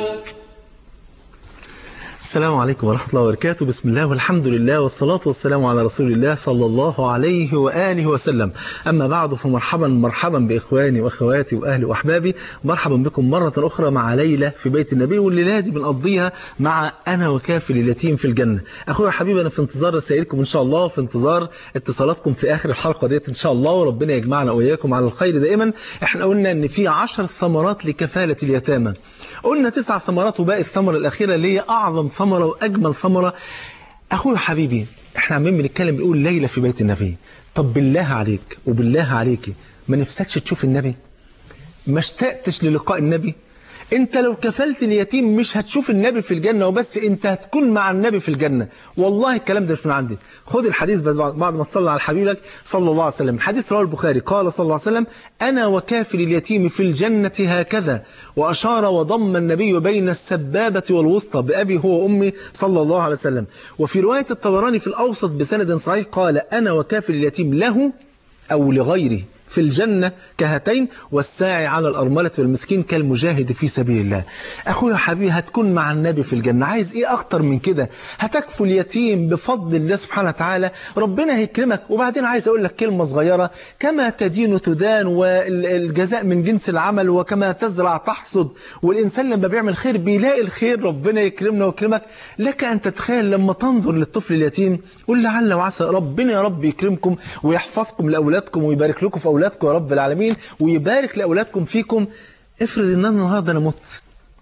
السلام عليكم ورحمة الله وبركاته بسم الله والحمد لله والصلاة والسلام على رسول الله صلى الله عليه وآله وسلم أما بعد فمرحبا مرحبا بإخواني وأخواتي وأهلي وأحبابي مرحبا بكم مرة أخرى مع ليلة في بيت النبي والليلة دي بنقضيها مع أنا وكافل اليتيم في الجنة أخويا حبيبي أنا في انتظار رسائلكم إن شاء الله وفي انتظار اتصالاتكم في آخر الحلقة ديت إن شاء الله وربنا يجمعنا وإياكم على الخير دائما إحنا قلنا إن في عشر ثمرات لكفالة اليتامى قلنا تسع ثمرات وباقي الثمرة الأخيرة اللي هي أعظم ثمرة وأجمل ثمرة أخويا حبيبي احنا عمالين بنتكلم بنقول ليلة في بيت النبي طب بالله عليك وبالله عليكي ما نفسكش تشوف النبي ما اشتقتش للقاء النبي انت لو كفلت اليتيم مش هتشوف النبي في الجنة وبس انت هتكون مع النبي في الجنة والله الكلام ده مش من عندي خد الحديث بس بعد ما تصلي على حبيبك صلى الله عليه وسلم حديث رواه البخاري قال صلى الله عليه وسلم أنا وكافل اليتيم في الجنة هكذا وأشار وضم النبي بين السبابة والوسطى بأبي هو وأمي صلى الله عليه وسلم وفي رواية الطبراني في الأوسط بسند صحيح قال أنا وكافل اليتيم له أو لغيره في الجنة كهاتين والساعي على الأرملة والمسكين كالمجاهد في سبيل الله أخويا حبيبي هتكون مع النبي في الجنة عايز إيه أكتر من كده هتكفل اليتيم بفضل الله سبحانه وتعالى ربنا هيكرمك وبعدين عايز أقول لك كلمة صغيرة كما تدين تدان والجزاء من جنس العمل وكما تزرع تحصد والإنسان لما بيعمل خير بيلاقي الخير ربنا يكرمنا ويكرمك لك أن تتخيل لما تنظر للطفل اليتيم قل لعل وعسى ربنا يا رب يكرمكم ويحفظكم لأولادكم ويبارك لكم في أولادكم يا رب العالمين ويبارك لأولادكم فيكم افرض ان انا النهارده انا مت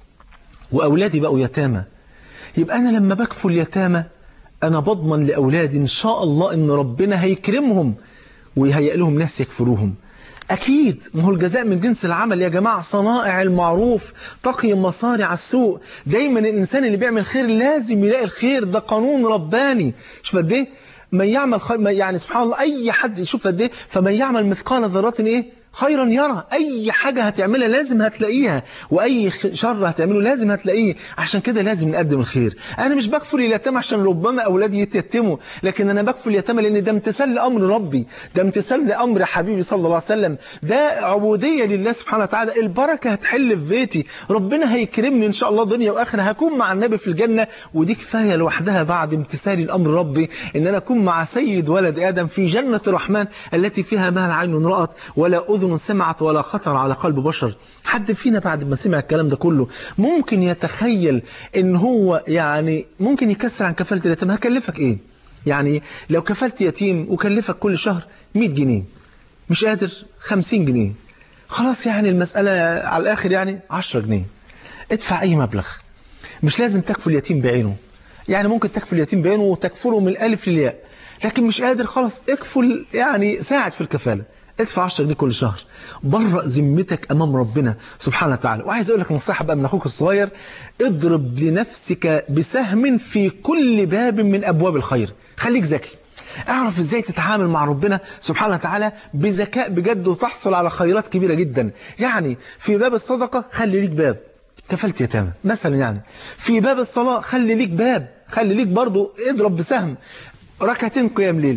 واولادي بقوا يتامى يبقى انا لما بكفل اليتامى انا بضمن لاولادي ان شاء الله ان ربنا هيكرمهم ويهيئ لهم ناس يكفروهم أكيد ما هو الجزاء من جنس العمل يا جماعة صنائع المعروف تقي مصارع السوء دايما الإنسان اللي بيعمل خير لازم يلاقي الخير ده قانون رباني شوف قد ايه من يعمل خير يعني سبحان الله أي حد يشوف قد ايه فمن يعمل مثقال ذرة إيه خيرا يرى أي حاجة هتعملها لازم هتلاقيها وأي شر هتعمله لازم هتلاقيه عشان كده لازم نقدم الخير أنا مش بكفر اليتامى عشان ربما أولادي يتيتموا لكن أنا بكفر اليتامى لأن ده امتثال لأمر ربي ده امتثال لأمر حبيبي صلى الله عليه وسلم ده عبودية لله سبحانه وتعالى البركة هتحل في بيتي ربنا هيكرمني إن شاء الله دنيا وآخرة هكون مع النبي في الجنة ودي كفاية لوحدها بعد امتثالي لأمر ربي إن أنا أكون مع سيد ولد آدم في جنة الرحمن التي فيها ما لا عين رأت ولا أذن أذن سمعت ولا خطر على قلب بشر حد فينا بعد ما سمع الكلام ده كله ممكن يتخيل ان هو يعني ممكن يكسر عن كفالة اليتيم هكلفك ايه يعني لو كفلت يتيم وكلفك كل شهر 100 جنيه مش قادر 50 جنيه خلاص يعني المسألة على الآخر يعني 10 جنيه ادفع أي مبلغ مش لازم تكفل يتيم بعينه يعني ممكن تكفل يتيم بعينه وتكفله من الألف للياء لكن مش قادر خلاص اكفل يعني ساعد في الكفالة ادفع 10 جنيه كل شهر برأ ذمتك امام ربنا سبحانه وتعالى وعايز اقول لك نصيحه بقى من اخوك الصغير اضرب لنفسك بسهم في كل باب من ابواب الخير خليك ذكي اعرف ازاي تتعامل مع ربنا سبحانه وتعالى بذكاء بجد وتحصل على خيرات كبيره جدا يعني في باب الصدقه خلي ليك باب كفلت يتامى مثلا يعني في باب الصلاه خلي ليك باب خلي ليك برضو اضرب بسهم ركعتين قيام ليل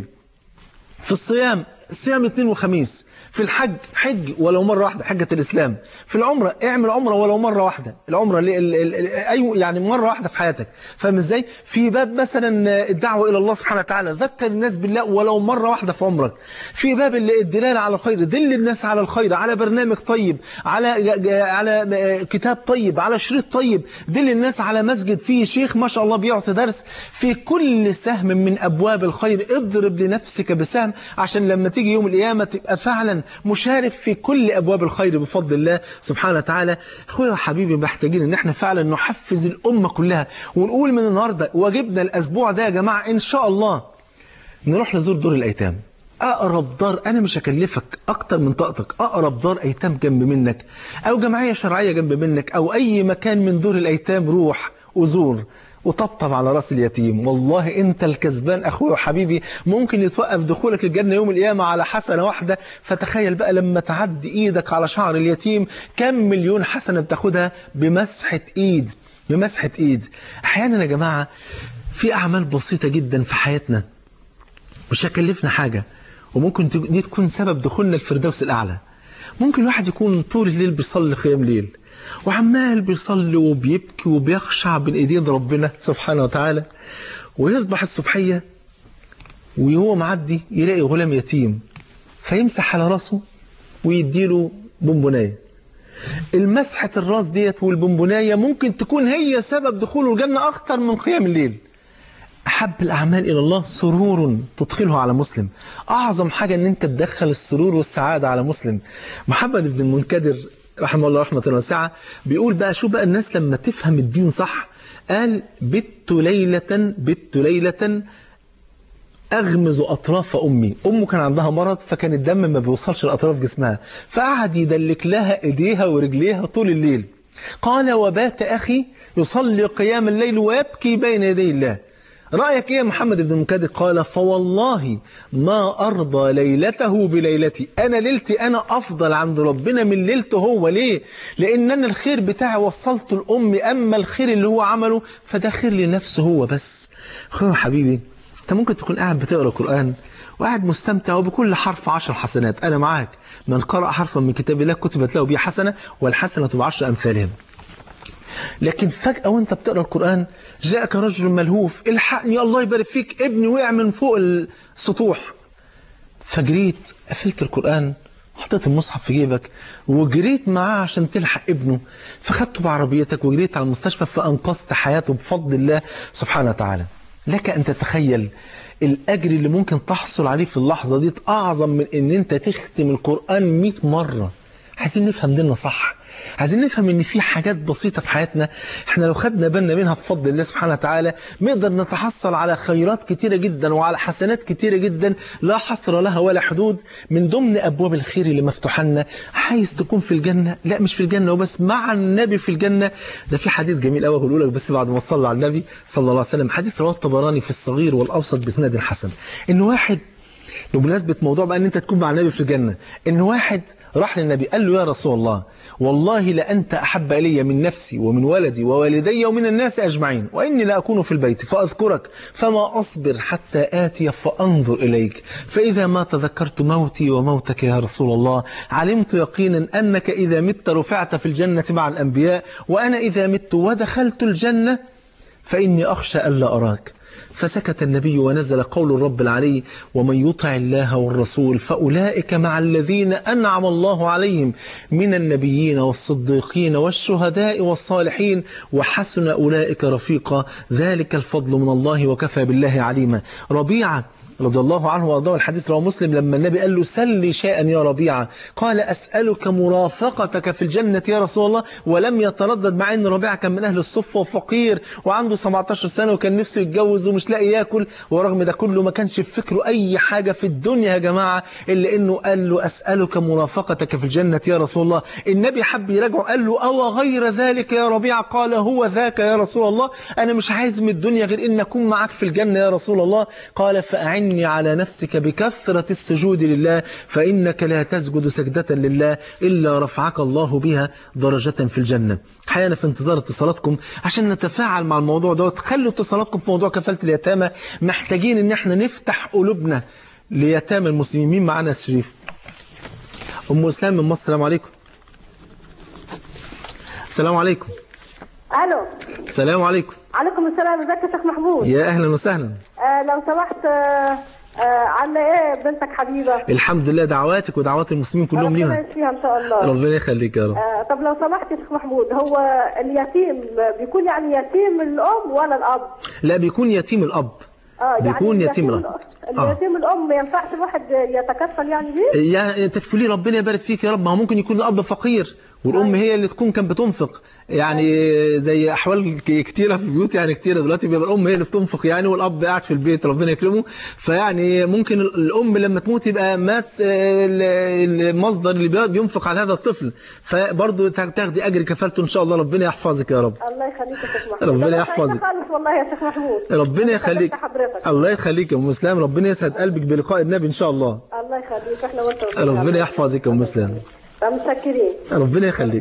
في الصيام صيام اثنين وخميس في الحج حج ولو مرة واحدة حجة الإسلام في العمرة اعمل عمرة ولو مرة واحدة العمرة ال ال ال أي يعني مرة واحدة في حياتك فاهم ازاي في باب مثلا الدعوة إلى الله سبحانه وتعالى ذكر الناس بالله ولو مرة واحدة في عمرك في باب الدلالة على الخير دل الناس على الخير على برنامج طيب على على كتاب طيب على شريط طيب دل الناس على مسجد فيه شيخ ما شاء الله بيعطي درس في كل سهم من أبواب الخير اضرب لنفسك بسهم عشان لما تيجي يوم القيامة تبقى فعلا مشارك في كل أبواب الخير بفضل الله سبحانه وتعالى أخويا وحبيبي محتاجين إن احنا فعلا نحفز الأمة كلها ونقول من النهاردة واجبنا الأسبوع ده يا جماعة إن شاء الله نروح نزور دور الأيتام أقرب دار أنا مش هكلفك أكتر من طاقتك أقرب دار أيتام جنب منك أو جمعية شرعية جنب منك أو أي مكان من دور الأيتام روح وزور وطبطب على راس اليتيم والله انت الكسبان اخوي وحبيبي ممكن يتوقف دخولك الجنة يوم القيامة على حسنة واحدة فتخيل بقى لما تعدي ايدك على شعر اليتيم كم مليون حسنة بتاخدها بمسحة ايد بمسحة ايد احيانا يا جماعة في اعمال بسيطة جدا في حياتنا مش هكلفنا حاجة وممكن دي تكون سبب دخولنا الفردوس الاعلى ممكن الواحد يكون طول الليل بيصلي قيام ليل وعمال بيصلي وبيبكي وبيخشع بين ايدين ربنا سبحانه وتعالى ويصبح الصبحية وهو معدي يلاقي غلام يتيم فيمسح على راسه ويديله بونبونايه المسحة الراس ديت والبونبونايه ممكن تكون هي سبب دخوله الجنة أكتر من قيام الليل أحب الأعمال إلى الله سرور تدخله على مسلم أعظم حاجة أن أنت تدخل السرور والسعادة على مسلم محمد بن المنكدر رحمه الله رحمة واسعة بيقول بقى شو بقى الناس لما تفهم الدين صح قال بت ليلة بت ليلة أغمز أطراف أمي أمه كان عندها مرض فكان الدم ما بيوصلش لأطراف جسمها فقعد يدلك لها إيديها ورجليها طول الليل قال وبات أخي يصلي قيام الليل ويبكي بين يدي الله رأيك إيه يا محمد بن المكادر قال فوالله ما أرضى ليلته بليلتي أنا ليلتي أنا أفضل عند ربنا من ليلته هو ليه لأن أنا الخير بتاعي وصلته لأمي أما الخير اللي هو عمله فده خير لنفسه هو بس أخويا حبيبي أنت ممكن تكون قاعد بتقرأ قرآن وقاعد مستمتع وبكل حرف عشر حسنات أنا معاك من قرأ حرفا من كتاب الله كتبت له به حسنة والحسنة بعشر أمثالهم لكن فجأة وانت بتقرأ القرآن جاءك رجل ملهوف الحقني الله يبارك فيك ابني وقع من فوق السطوح فجريت قفلت القرآن حطيت المصحف في جيبك وجريت معاه عشان تلحق ابنه فخدته بعربيتك وجريت على المستشفى فأنقذت حياته بفضل الله سبحانه وتعالى لك أن تتخيل الأجر اللي ممكن تحصل عليه في اللحظة دي أعظم من أن أنت تختم القرآن 100 مرة عايزين نفهم ديننا صح عايزين نفهم ان في حاجات بسيطة في حياتنا احنا لو خدنا بالنا منها بفضل الله سبحانه وتعالى نقدر نتحصل على خيرات كتيرة جدا وعلى حسنات كتيرة جدا لا حصر لها ولا حدود من ضمن ابواب الخير اللي مفتوحة لنا عايز تكون في الجنة لا مش في الجنة وبس مع النبي في الجنة ده في حديث جميل قوي هقوله لك بس بعد ما تصلي على النبي صلى الله عليه وسلم حديث رواه الطبراني في الصغير والاوسط باسناد حسن ان واحد بمناسبة موضوع بقى ان انت تكون مع النبي في الجنة ان واحد راح للنبي قال له يا رسول الله والله لأنت أحب إلي من نفسي ومن ولدي ووالدي ومن الناس أجمعين وإني لا أكون في البيت فأذكرك فما أصبر حتى آتي فأنظر إليك فإذا ما تذكرت موتي وموتك يا رسول الله علمت يقينا أنك إذا مت رفعت في الجنة مع الأنبياء وأنا إذا مت ودخلت الجنة فإني أخشى ألا أراك فسكت النبي ونزل قول الرب العلي ومن يطع الله والرسول فأولئك مع الذين أنعم الله عليهم من النبيين والصديقين والشهداء والصالحين وحسن أولئك رفيقا ذلك الفضل من الله وكفى بالله عليما ربيعة رضي الله عنه وارضاه الحديث رواه مسلم لما النبي قال له سل لي شيئا يا ربيعة قال أسألك مرافقتك في الجنة يا رسول الله ولم يتردد مع أن ربيعة كان من أهل الصفة وفقير وعنده 17 سنة وكان نفسه يتجوز ومش لاقي ياكل ورغم ده كله ما كانش في فكره أي حاجة في الدنيا يا جماعة إلا أنه قال له أسألك مرافقتك في الجنة يا رسول الله النبي حب يراجعه قال له أو غير ذلك يا ربيعة قال هو ذاك يا رسول الله أنا مش عايز من الدنيا غير أن أكون معك في الجنة يا رسول الله قال فأعني أعني على نفسك بكثرة السجود لله فإنك لا تسجد سجدة لله إلا رفعك الله بها درجة في الجنة حقيقة في انتظار اتصالاتكم عشان نتفاعل مع الموضوع دوت خلوا اتصالاتكم في موضوع كفالة اليتامى محتاجين ان احنا نفتح قلوبنا ليتامى المسلمين مين معانا يا شريف أم إسلام من مصر السلام عليكم السلام عليكم الو السلام عليكم عليكم السلام ازيك يا شيخ محمود يا أهلا وسهلا آه لو سمحت آه آه عامله ايه بنتك حبيبه الحمد لله دعواتك ودعوات المسلمين كلهم ربنا ليهم يشفيها ان شاء الله ربنا يخليك يا رب آه طب لو سمحت يا شيخ محمود هو اليتيم بيكون يعني يتيم الام ولا الاب لا بيكون يتيم الأب اه يعني بيكون يتيم الأب الأ- اليتيم الام ما ينفعش الواحد يتكفل يعني بيه يعني تكفليه ربنا يبارك فيك يا رب ما هو ممكن يكون الاب فقير والام هي اللي تكون كانت بتنفق يعني زي احوال ك- كتيره في البيوت يعني كتيره دلوقتي بيبقى الام هي اللي بتنفق يعني والاب قاعد في البيت ربنا يكرمه فيعني ممكن ال- الام لما تموت يبقى مات آه، ال- المصدر اللي بي- بينفق على هذا الطفل فبرضه تا- تاخدي اجر كفالته ان شاء الله ربنا يحفظك يا رب الله يخليك يا شيخ محمود ربنا أنا يحفظك. سعيدة خالص والله يا شيخ محمود ربنا يخليك كلمت حضرتك الله يخليك يا ام اسلام ربنا يسعد قلبك بلقاء النبي ان شاء الله الله يخليك احنا وانت ربنا يحفظك يا ام اسلام متشكرين ربنا يخليك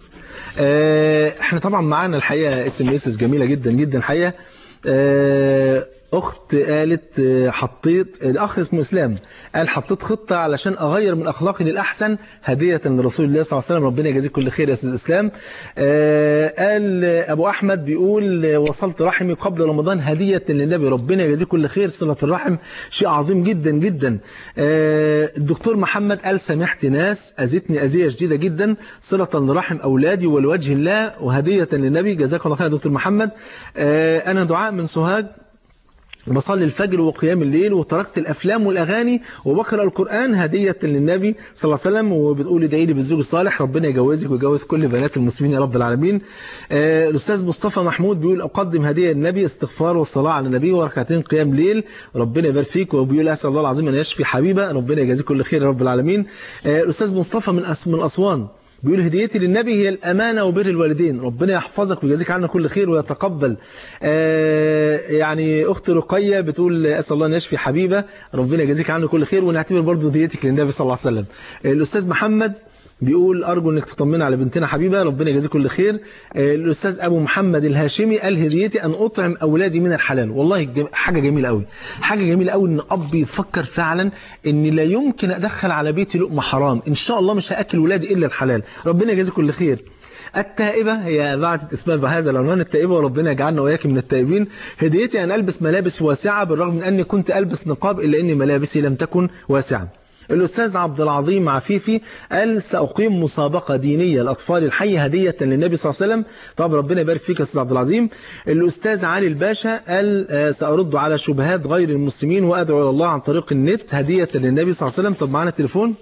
آه، احنا طبعا معانا الحقيقه اس ام اس جميله جدا جدا الحقيقه آه، اخت قالت آه، حطيت الاخ اسمه اسلام قال حطيت خطه علشان اغير من اخلاقي للاحسن هديه لرسول الله صلى الله عليه وسلم ربنا يجازيك كل خير يا استاذ اسلام آه، قال آه، ابو احمد بيقول آه، وصلت رحمي قبل رمضان هديه للنبي ربنا يجازيك كل خير صله الرحم شيء عظيم جدا جدا آه، الدكتور محمد قال سامحت ناس اذتني اذيه شديده جدا صله لرحم اولادي ولوجه الله وهديه للنبي جزاك الله خير يا دكتور محمد آه، انا دعاء من سوهاج بصلي الفجر وقيام الليل وتركت الافلام والاغاني وبقرا القران هديه للنبي صلى الله عليه وسلم وبتقول ادعي لي بالزوج الصالح ربنا يجوزك ويجوز كل بنات المسلمين يا رب العالمين آه، الاستاذ مصطفى محمود بيقول اقدم هديه للنبي استغفار والصلاه على النبي وركعتين قيام ليل ربنا يبارك فيك وبيقول اسال الله العظيم ان يشفي حبيبه ربنا يجازيك كل خير يا رب العالمين آه، الاستاذ مصطفى من أس من اسوان بيقول هديتي للنبي هي الأمانة وبر الوالدين ربنا يحفظك ويجازيك عنا كل خير ويتقبل آه يعني أخت رقية بتقول أسأل الله أن يشفي حبيبة ربنا يجازيك عنا كل خير ونعتبر برضو هديتك للنبي صلى الله عليه وسلم آه الأستاذ محمد بيقول أرجو أنك تطمن على بنتنا حبيبة ربنا يجازيك كل خير آه الأستاذ أبو محمد الهاشمي قال هديتي أن أطعم أولادي من الحلال والله جم- حاجة جميلة قوي حاجة جميلة قوي أن أب يفكر فعلا أن لا يمكن أدخل على بيتي لقمة حرام إن شاء الله مش هأكل ولادي إلا الحلال ربنا يجازيك كل خير التائبة هي بعتت اسمها بهذا العنوان التائبة وربنا يجعلنا وإياك من التائبين هديتي أن ألبس ملابس واسعة بالرغم من أني كنت ألبس نقاب إلا أن ملابسي لم تكن واسعة الأستاذ عبد العظيم عفيفي قال سأقيم مسابقة دينية لأطفال الحي هدية للنبي صلى الله عليه وسلم طب ربنا يبارك فيك يا أستاذ عبد العظيم الأستاذ علي الباشا قال آه، سأرد على شبهات غير المسلمين وأدعو إلى الله عن طريق النت هدية للنبي صلى الله عليه وسلم طب معانا تليفون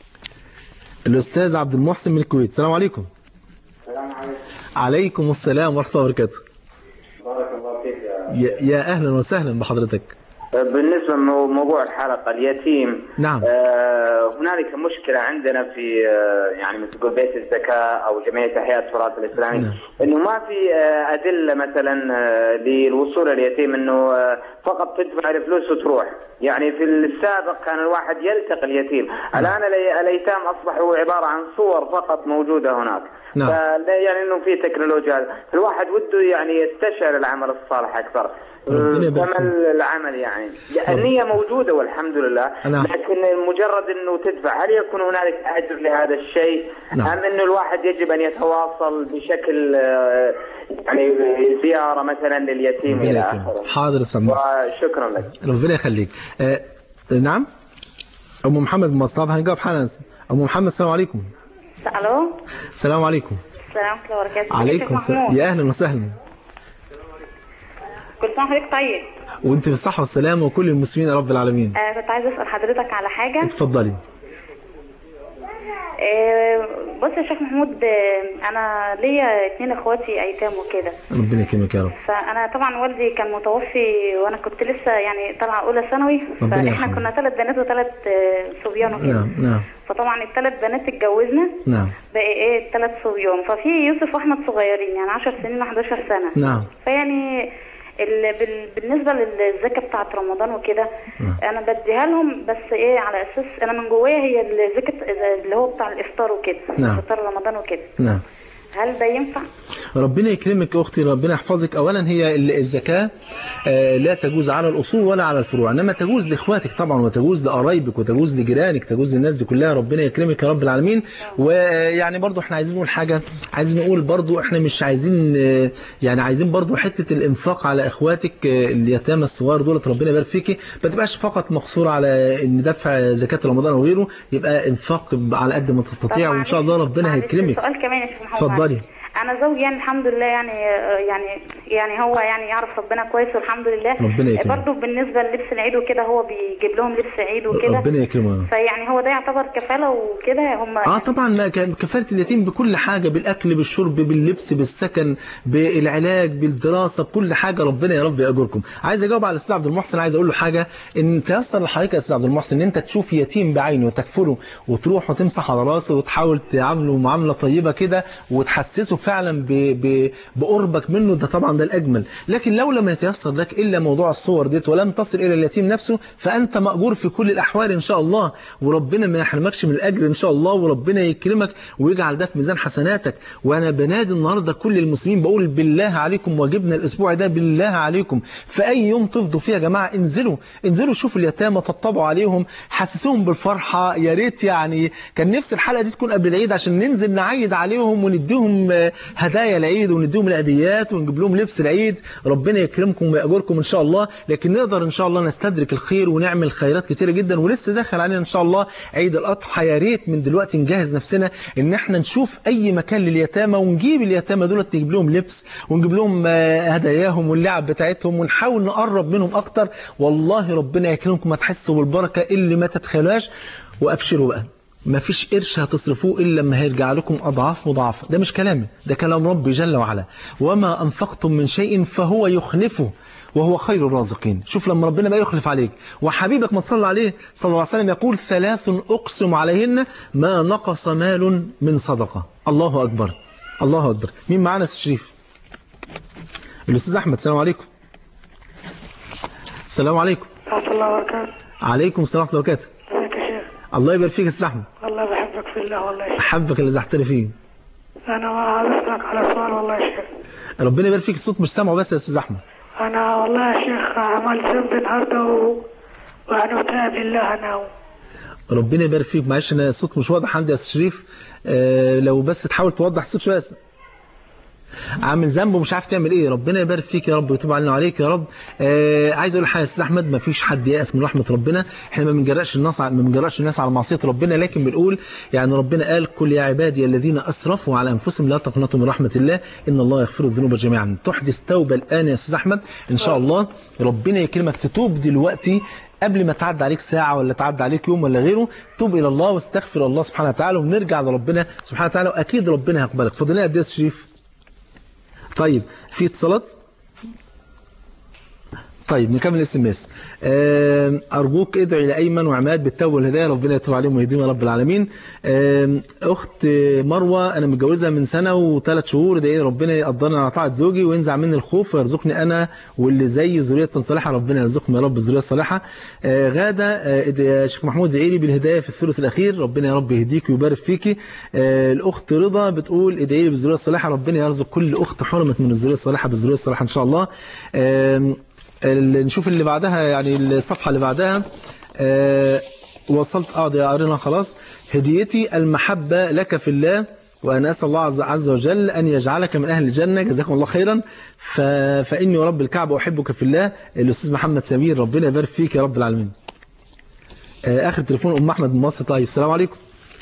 الأستاذ عبد المحسن من الكويت السلام عليكم السلام عليكم عليكم السلام ورحمة الله وبركاته بارك الله فيك يا يا, يا أهلا وسهلا بحضرتك بالنسبة لموضوع الحلقة اليتيم نعم. آه هنالك مشكلة عندنا في آه يعني مثل تقول بيت الزكاة أو جمعية أحياء التراث الإسلامي نعم. إنه ما في آه أدلة مثلا آه للوصول اليتيم إنه آه فقط تدفع الفلوس وتروح يعني في السابق كان الواحد يلتقي اليتيم الآن الي- الأيتام أصبحوا عبارة عن صور فقط موجودة هناك نعم. فلا يعني انه في تكنولوجيا الواحد وده يعني يستشعر العمل الصالح اكثر ربنا يبارك فيك. ثمن العمل يعني النية موجودة والحمد لله نعم. لكن مجرد انه تدفع هل يكون هنالك اجر لهذا الشيء نعم. ام انه الواحد يجب ان يتواصل بشكل آه، يعني زيارة مثلا لليتيم ربنا الى يكرمك اخره حاضر يا أستاذ محسن وشكرا لك ربنا يخليك آه نعم أم محمد من مصطفى هنجاوب حالا أم محمد السلام عليكم الو السلام عليكم السلام ورحمه الله وبركاته عليكم شيخ السلام محمود. يا أهلا وسهلا كل سنه وحضرتك طيب وانت بالصحة والسلامة وكل المسلمين يا رب العالمين آه كنت عايزه اسال حضرتك على حاجه اتفضلي آه بص يا شيخ محمود آه انا ليا اتنين اخواتي ايتام وكده ربنا يكرمك يا رب فانا طبعا والدي كان متوفي وانا كنت لسه يعني طالعه اولى ثانوي ربنا فاحنا يرحمه. كنا ثلاث بنات وثلاث صبيان وكده نعم نعم فطبعا الثلاث بنات اتجوزنا نعم بقى ايه الثلاث صبيان ففي يوسف واحمد صغيرين يعني 10 سنين و11 سنه نعم فيعني ال... بال... بالنسبه للزكاه بتاعت رمضان وكده انا بديها لهم بس ايه على اساس انا من جوايا هي الزكاه اللي هو بتاع الافطار وكده نعم. افطار رمضان وكده نعم هل ده ينفع؟ ربنا يكرمك أختي ربنا يحفظك أولا هي ال- الزكاة آه، لا تجوز على الأصول ولا على الفروع إنما تجوز لإخواتك طبعا وتجوز لقرايبك وتجوز لجيرانك تجوز للناس دي كلها ربنا يكرمك يا رب العالمين ويعني برضو احنا عايزين نقول حاجة عايزين نقول برضو احنا مش عايزين آه، يعني عايزين برضو حتة الإنفاق على إخواتك آه، اليتامى الصغار دولت ربنا يبارك فيكي ما تبقاش فقط مقصورة على إن دفع زكاة رمضان أو غيره يبقى إنفاق على قد ما تستطيع طب وإن شاء الله معلش- ربنا معلش هيكرمك سؤال كمان يا شيخ محمد اتفضلي. معلش. انا زوجي يعني الحمد لله يعني يعني يعني هو يعني يعرف ربنا كويس والحمد لله ربنا يكرمه. برضه بالنسبه للبس العيد وكده هو بيجيب لهم لبس عيد وكده ربنا يكرمه فيعني هو ده يعتبر كفاله وكده هم اه طبعا ما كان كفاله اليتيم بكل حاجه بالاكل بالشرب باللبس بالسكن بالعلاج بالدراسه بكل حاجه ربنا يا رب ياجركم عايز اجاوب على الاستاذ عبد المحسن عايز اقول له حاجه ان تيسر لحضرتك يا استاذ عبد المحسن ان انت تشوف يتيم بعينه وتكفله وتروح وتمسح على راسه وتحاول تعامله معامله طيبه كده وتحسسه فعلا ب... ب... بقربك منه ده طبعا ده الاجمل لكن لو لم يتيسر لك الا موضوع الصور ديت ولم تصل الى اليتيم نفسه فانت ماجور في كل الاحوال ان شاء الله وربنا ما يحرمكش من الاجر ان شاء الله وربنا يكرمك ويجعل ده في ميزان حسناتك وانا بنادي النهارده كل المسلمين بقول بالله عليكم واجبنا الاسبوع ده بالله عليكم في اي يوم تفضوا فيه يا جماعه انزلوا انزلوا شوفوا اليتامى طبطبوا عليهم حسسوهم بالفرحه يا ريت يعني كان نفسي الحلقه دي تكون قبل العيد عشان ننزل نعيد عليهم ونديهم آه، هدايا العيد ونديهم العيديات ونجيب لهم لبس العيد ربنا يكرمكم ويأجركم ان شاء الله لكن نقدر ان شاء الله نستدرك الخير ونعمل خيرات كتيره جدا ولسه داخل علينا ان شاء الله عيد الاضحى يا ريت من دلوقتي نجهز نفسنا ان احنا نشوف اي مكان لليتامى ونجيب اليتامى دولت نجيب لهم لبس ونجيب لهم آه، هداياهم واللعب بتاعتهم ونحاول نقرب منهم اكتر والله ربنا يكرمكم هتحسوا بالبركه اللي ما تتخيلوهاش وابشروا بقى ما فيش قرش هتصرفوه إلا لما هيرجع لكم أضعاف مضاعفة ده مش كلامي ده كلام ربي جل وعلا وما أنفقتم من شيء فهو يخلفه وهو خير الرازقين شوف لما ربنا بقى يخلف عليك وحبيبك ما تصلى عليه صلى الله عليه وسلم يقول ثلاث أقسم عليهن ما نقص مال من صدقة الله أكبر الله أكبر مين معانا أستاذ شريف الأستاذ أحمد السلام عليكم السلام عليكم ورحمة الله وبركاته عليكم السلام ورحمة الله وبركاته ازيك يا شيخ الله يبارك فيك يا أستاذ أحمد والله بحبك في الله والله يا شيخ أحبك اللي زحتني فيه أنا ما عايز أسألك على سؤال والله يا شيخ ربنا يبارك فيك الصوت مش سامعه بس يا استاذ احمد أنا والله يا شيخ عملت ذنب النهاردة و... وأنا وتاب لله أنا و... ربنا يبارك فيك معلش انا الصوت مش واضح عندي يا استاذ شريف آه لو بس تحاول توضح الصوت شويه بس. عامل ذنب ومش عارف تعمل ايه ربنا يبارك فيك يا رب ويتوب علينا وعليك يا رب آه عايز اقول حاجه يا استاذ احمد ما فيش حد يأس من رحمه ربنا احنا ما بنجرأش الناس ما بنجرأش الناس على معصيه ربنا لكن بنقول يعني ربنا قال كل يا عبادي الذين اسرفوا على انفسهم لا تقنطوا من رحمه الله ان الله يغفر الذنوب جميعا تحدث توبه الان يا استاذ احمد ان شاء الله ربنا يكرمك تتوب دلوقتي قبل ما تعدي عليك ساعة ولا تعدي عليك يوم ولا غيره توب إلى الله واستغفر الله سبحانه وتعالى ونرجع لربنا سبحانه وتعالى وأكيد ربنا هيقبلك فضل لنا قد إيه يا أستاذ شريف طيب في اتصالات طيب نكمل اس ام اس ارجوك ادعي لايمن وعماد بالتوبه والهدايه ربنا يتوب عليهم ويهديهم يا رب العالمين آم، اخت مروه انا متجوزه من سنه وثلاث شهور ادعي لي ربنا يقدرني على طاعه زوجي وينزع مني الخوف ويرزقني انا واللي زي ذريه صالحه ربنا يرزقهم يا رب الذريه الصالحه آه، غاده آه، اد- يا شيخ محمود ادعي لي بالهدايه في الثلث الاخير ربنا يا رب يهديك ويبارك فيكي آه، الاخت رضا بتقول ادعي لي بالذريه الصالحه ربنا يرزق كل اخت حرمت من الذريه الصالحه بالذريه الصالحه ان شاء الله آم، ال- نشوف اللي بعدها يعني الصفحة اللي بعدها آه وصلت اه دي قرينا خلاص هديتي المحبة لك في الله وأنا أسأل الله عز, عز وجل أن يجعلك من أهل الجنة جزاكم الله خيرا ف... فإني ورب الكعبة أحبك في الله الأستاذ محمد سمير ربنا يبارك فيك يا رب العالمين آه آخر تليفون أم أحمد من مصر طيب السلام عليكم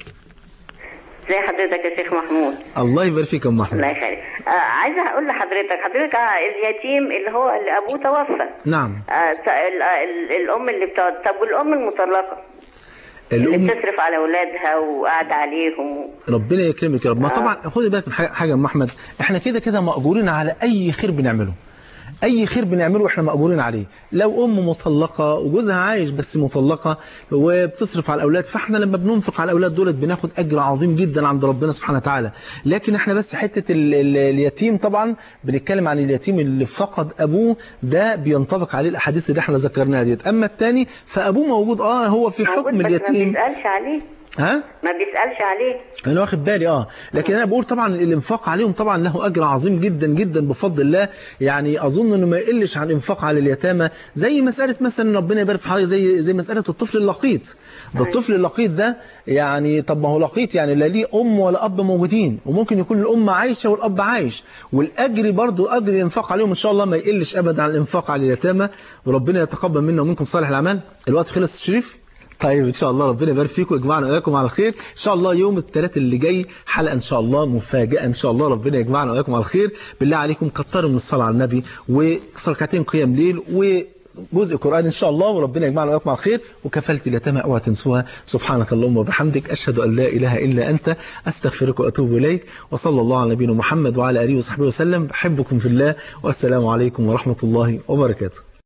زي حضرتك يا شيخ محمود الله يبارك فيك يا أم أحمد الله يخليك آه عايزه اقول لحضرتك حضرتك آه اليتيم اللي هو اللي ابوه توفى نعم آه ت- ال- ال- الام اللي بتقعد طب والام المطلقه اللي الأم بتصرف على اولادها وقاعده عليهم و... ربنا يكرمك يا رب ما طبعا خدي بالك من حاجه حاجة يا ام احمد احنا كده كده مأجورين على اي خير بنعمله اي خير بنعمله احنا مأجورين عليه لو ام مطلقه وجوزها عايش بس مطلقه وبتصرف على الاولاد فاحنا لما بننفق على الاولاد دولت بناخد اجر عظيم جدا عند ربنا سبحانه وتعالى لكن احنا بس حته ال ال اليتيم طبعا بنتكلم عن اليتيم اللي فقد ابوه ده بينطبق عليه الاحاديث اللي احنا ذكرناها ديت اما الثاني فابوه موجود اه هو في موجود حكم بس ما اليتيم بيسالش عليه ها ما بيسالش عليه انا واخد بالي اه لكن انا بقول طبعا الانفاق عليهم طبعا له اجر عظيم جدا جدا بفضل الله يعني اظن انه ما يقلش عن الانفاق على اليتامى زي مساله مثلا ربنا يبارك في حضرتك زي زي مساله الطفل اللقيط ده الطفل اللقيط ده يعني طب ما هو لقيط يعني لا ليه ام ولا اب موجودين وممكن يكون الام عايشه والاب عايش والاجر برضو اجر الانفاق عليهم ان شاء الله ما يقلش ابدا عن الانفاق على اليتامى وربنا يتقبل منا ومنكم صالح الاعمال الوقت خلص الشريف طيب ان شاء الله ربنا يبارك فيكم ويجمعنا واياكم على الخير ان شاء الله يوم الثلاث اللي جاي حلقه ان شاء الله مفاجاه ان شاء الله ربنا يجمعنا واياكم على الخير بالله عليكم كتروا من الصلاه على النبي وركعتين قيام ليل و جزء قرآن إن شاء الله وربنا يجمعنا وياكم على الخير وكفالة اليتامى اوعى تنسوها سبحانك اللهم وبحمدك أشهد أن لا إله إلا أنت أستغفرك وأتوب إليك وصلى الله على نبينا محمد وعلى آله وصحبه وسلم بحبكم في الله والسلام عليكم ورحمة الله وبركاته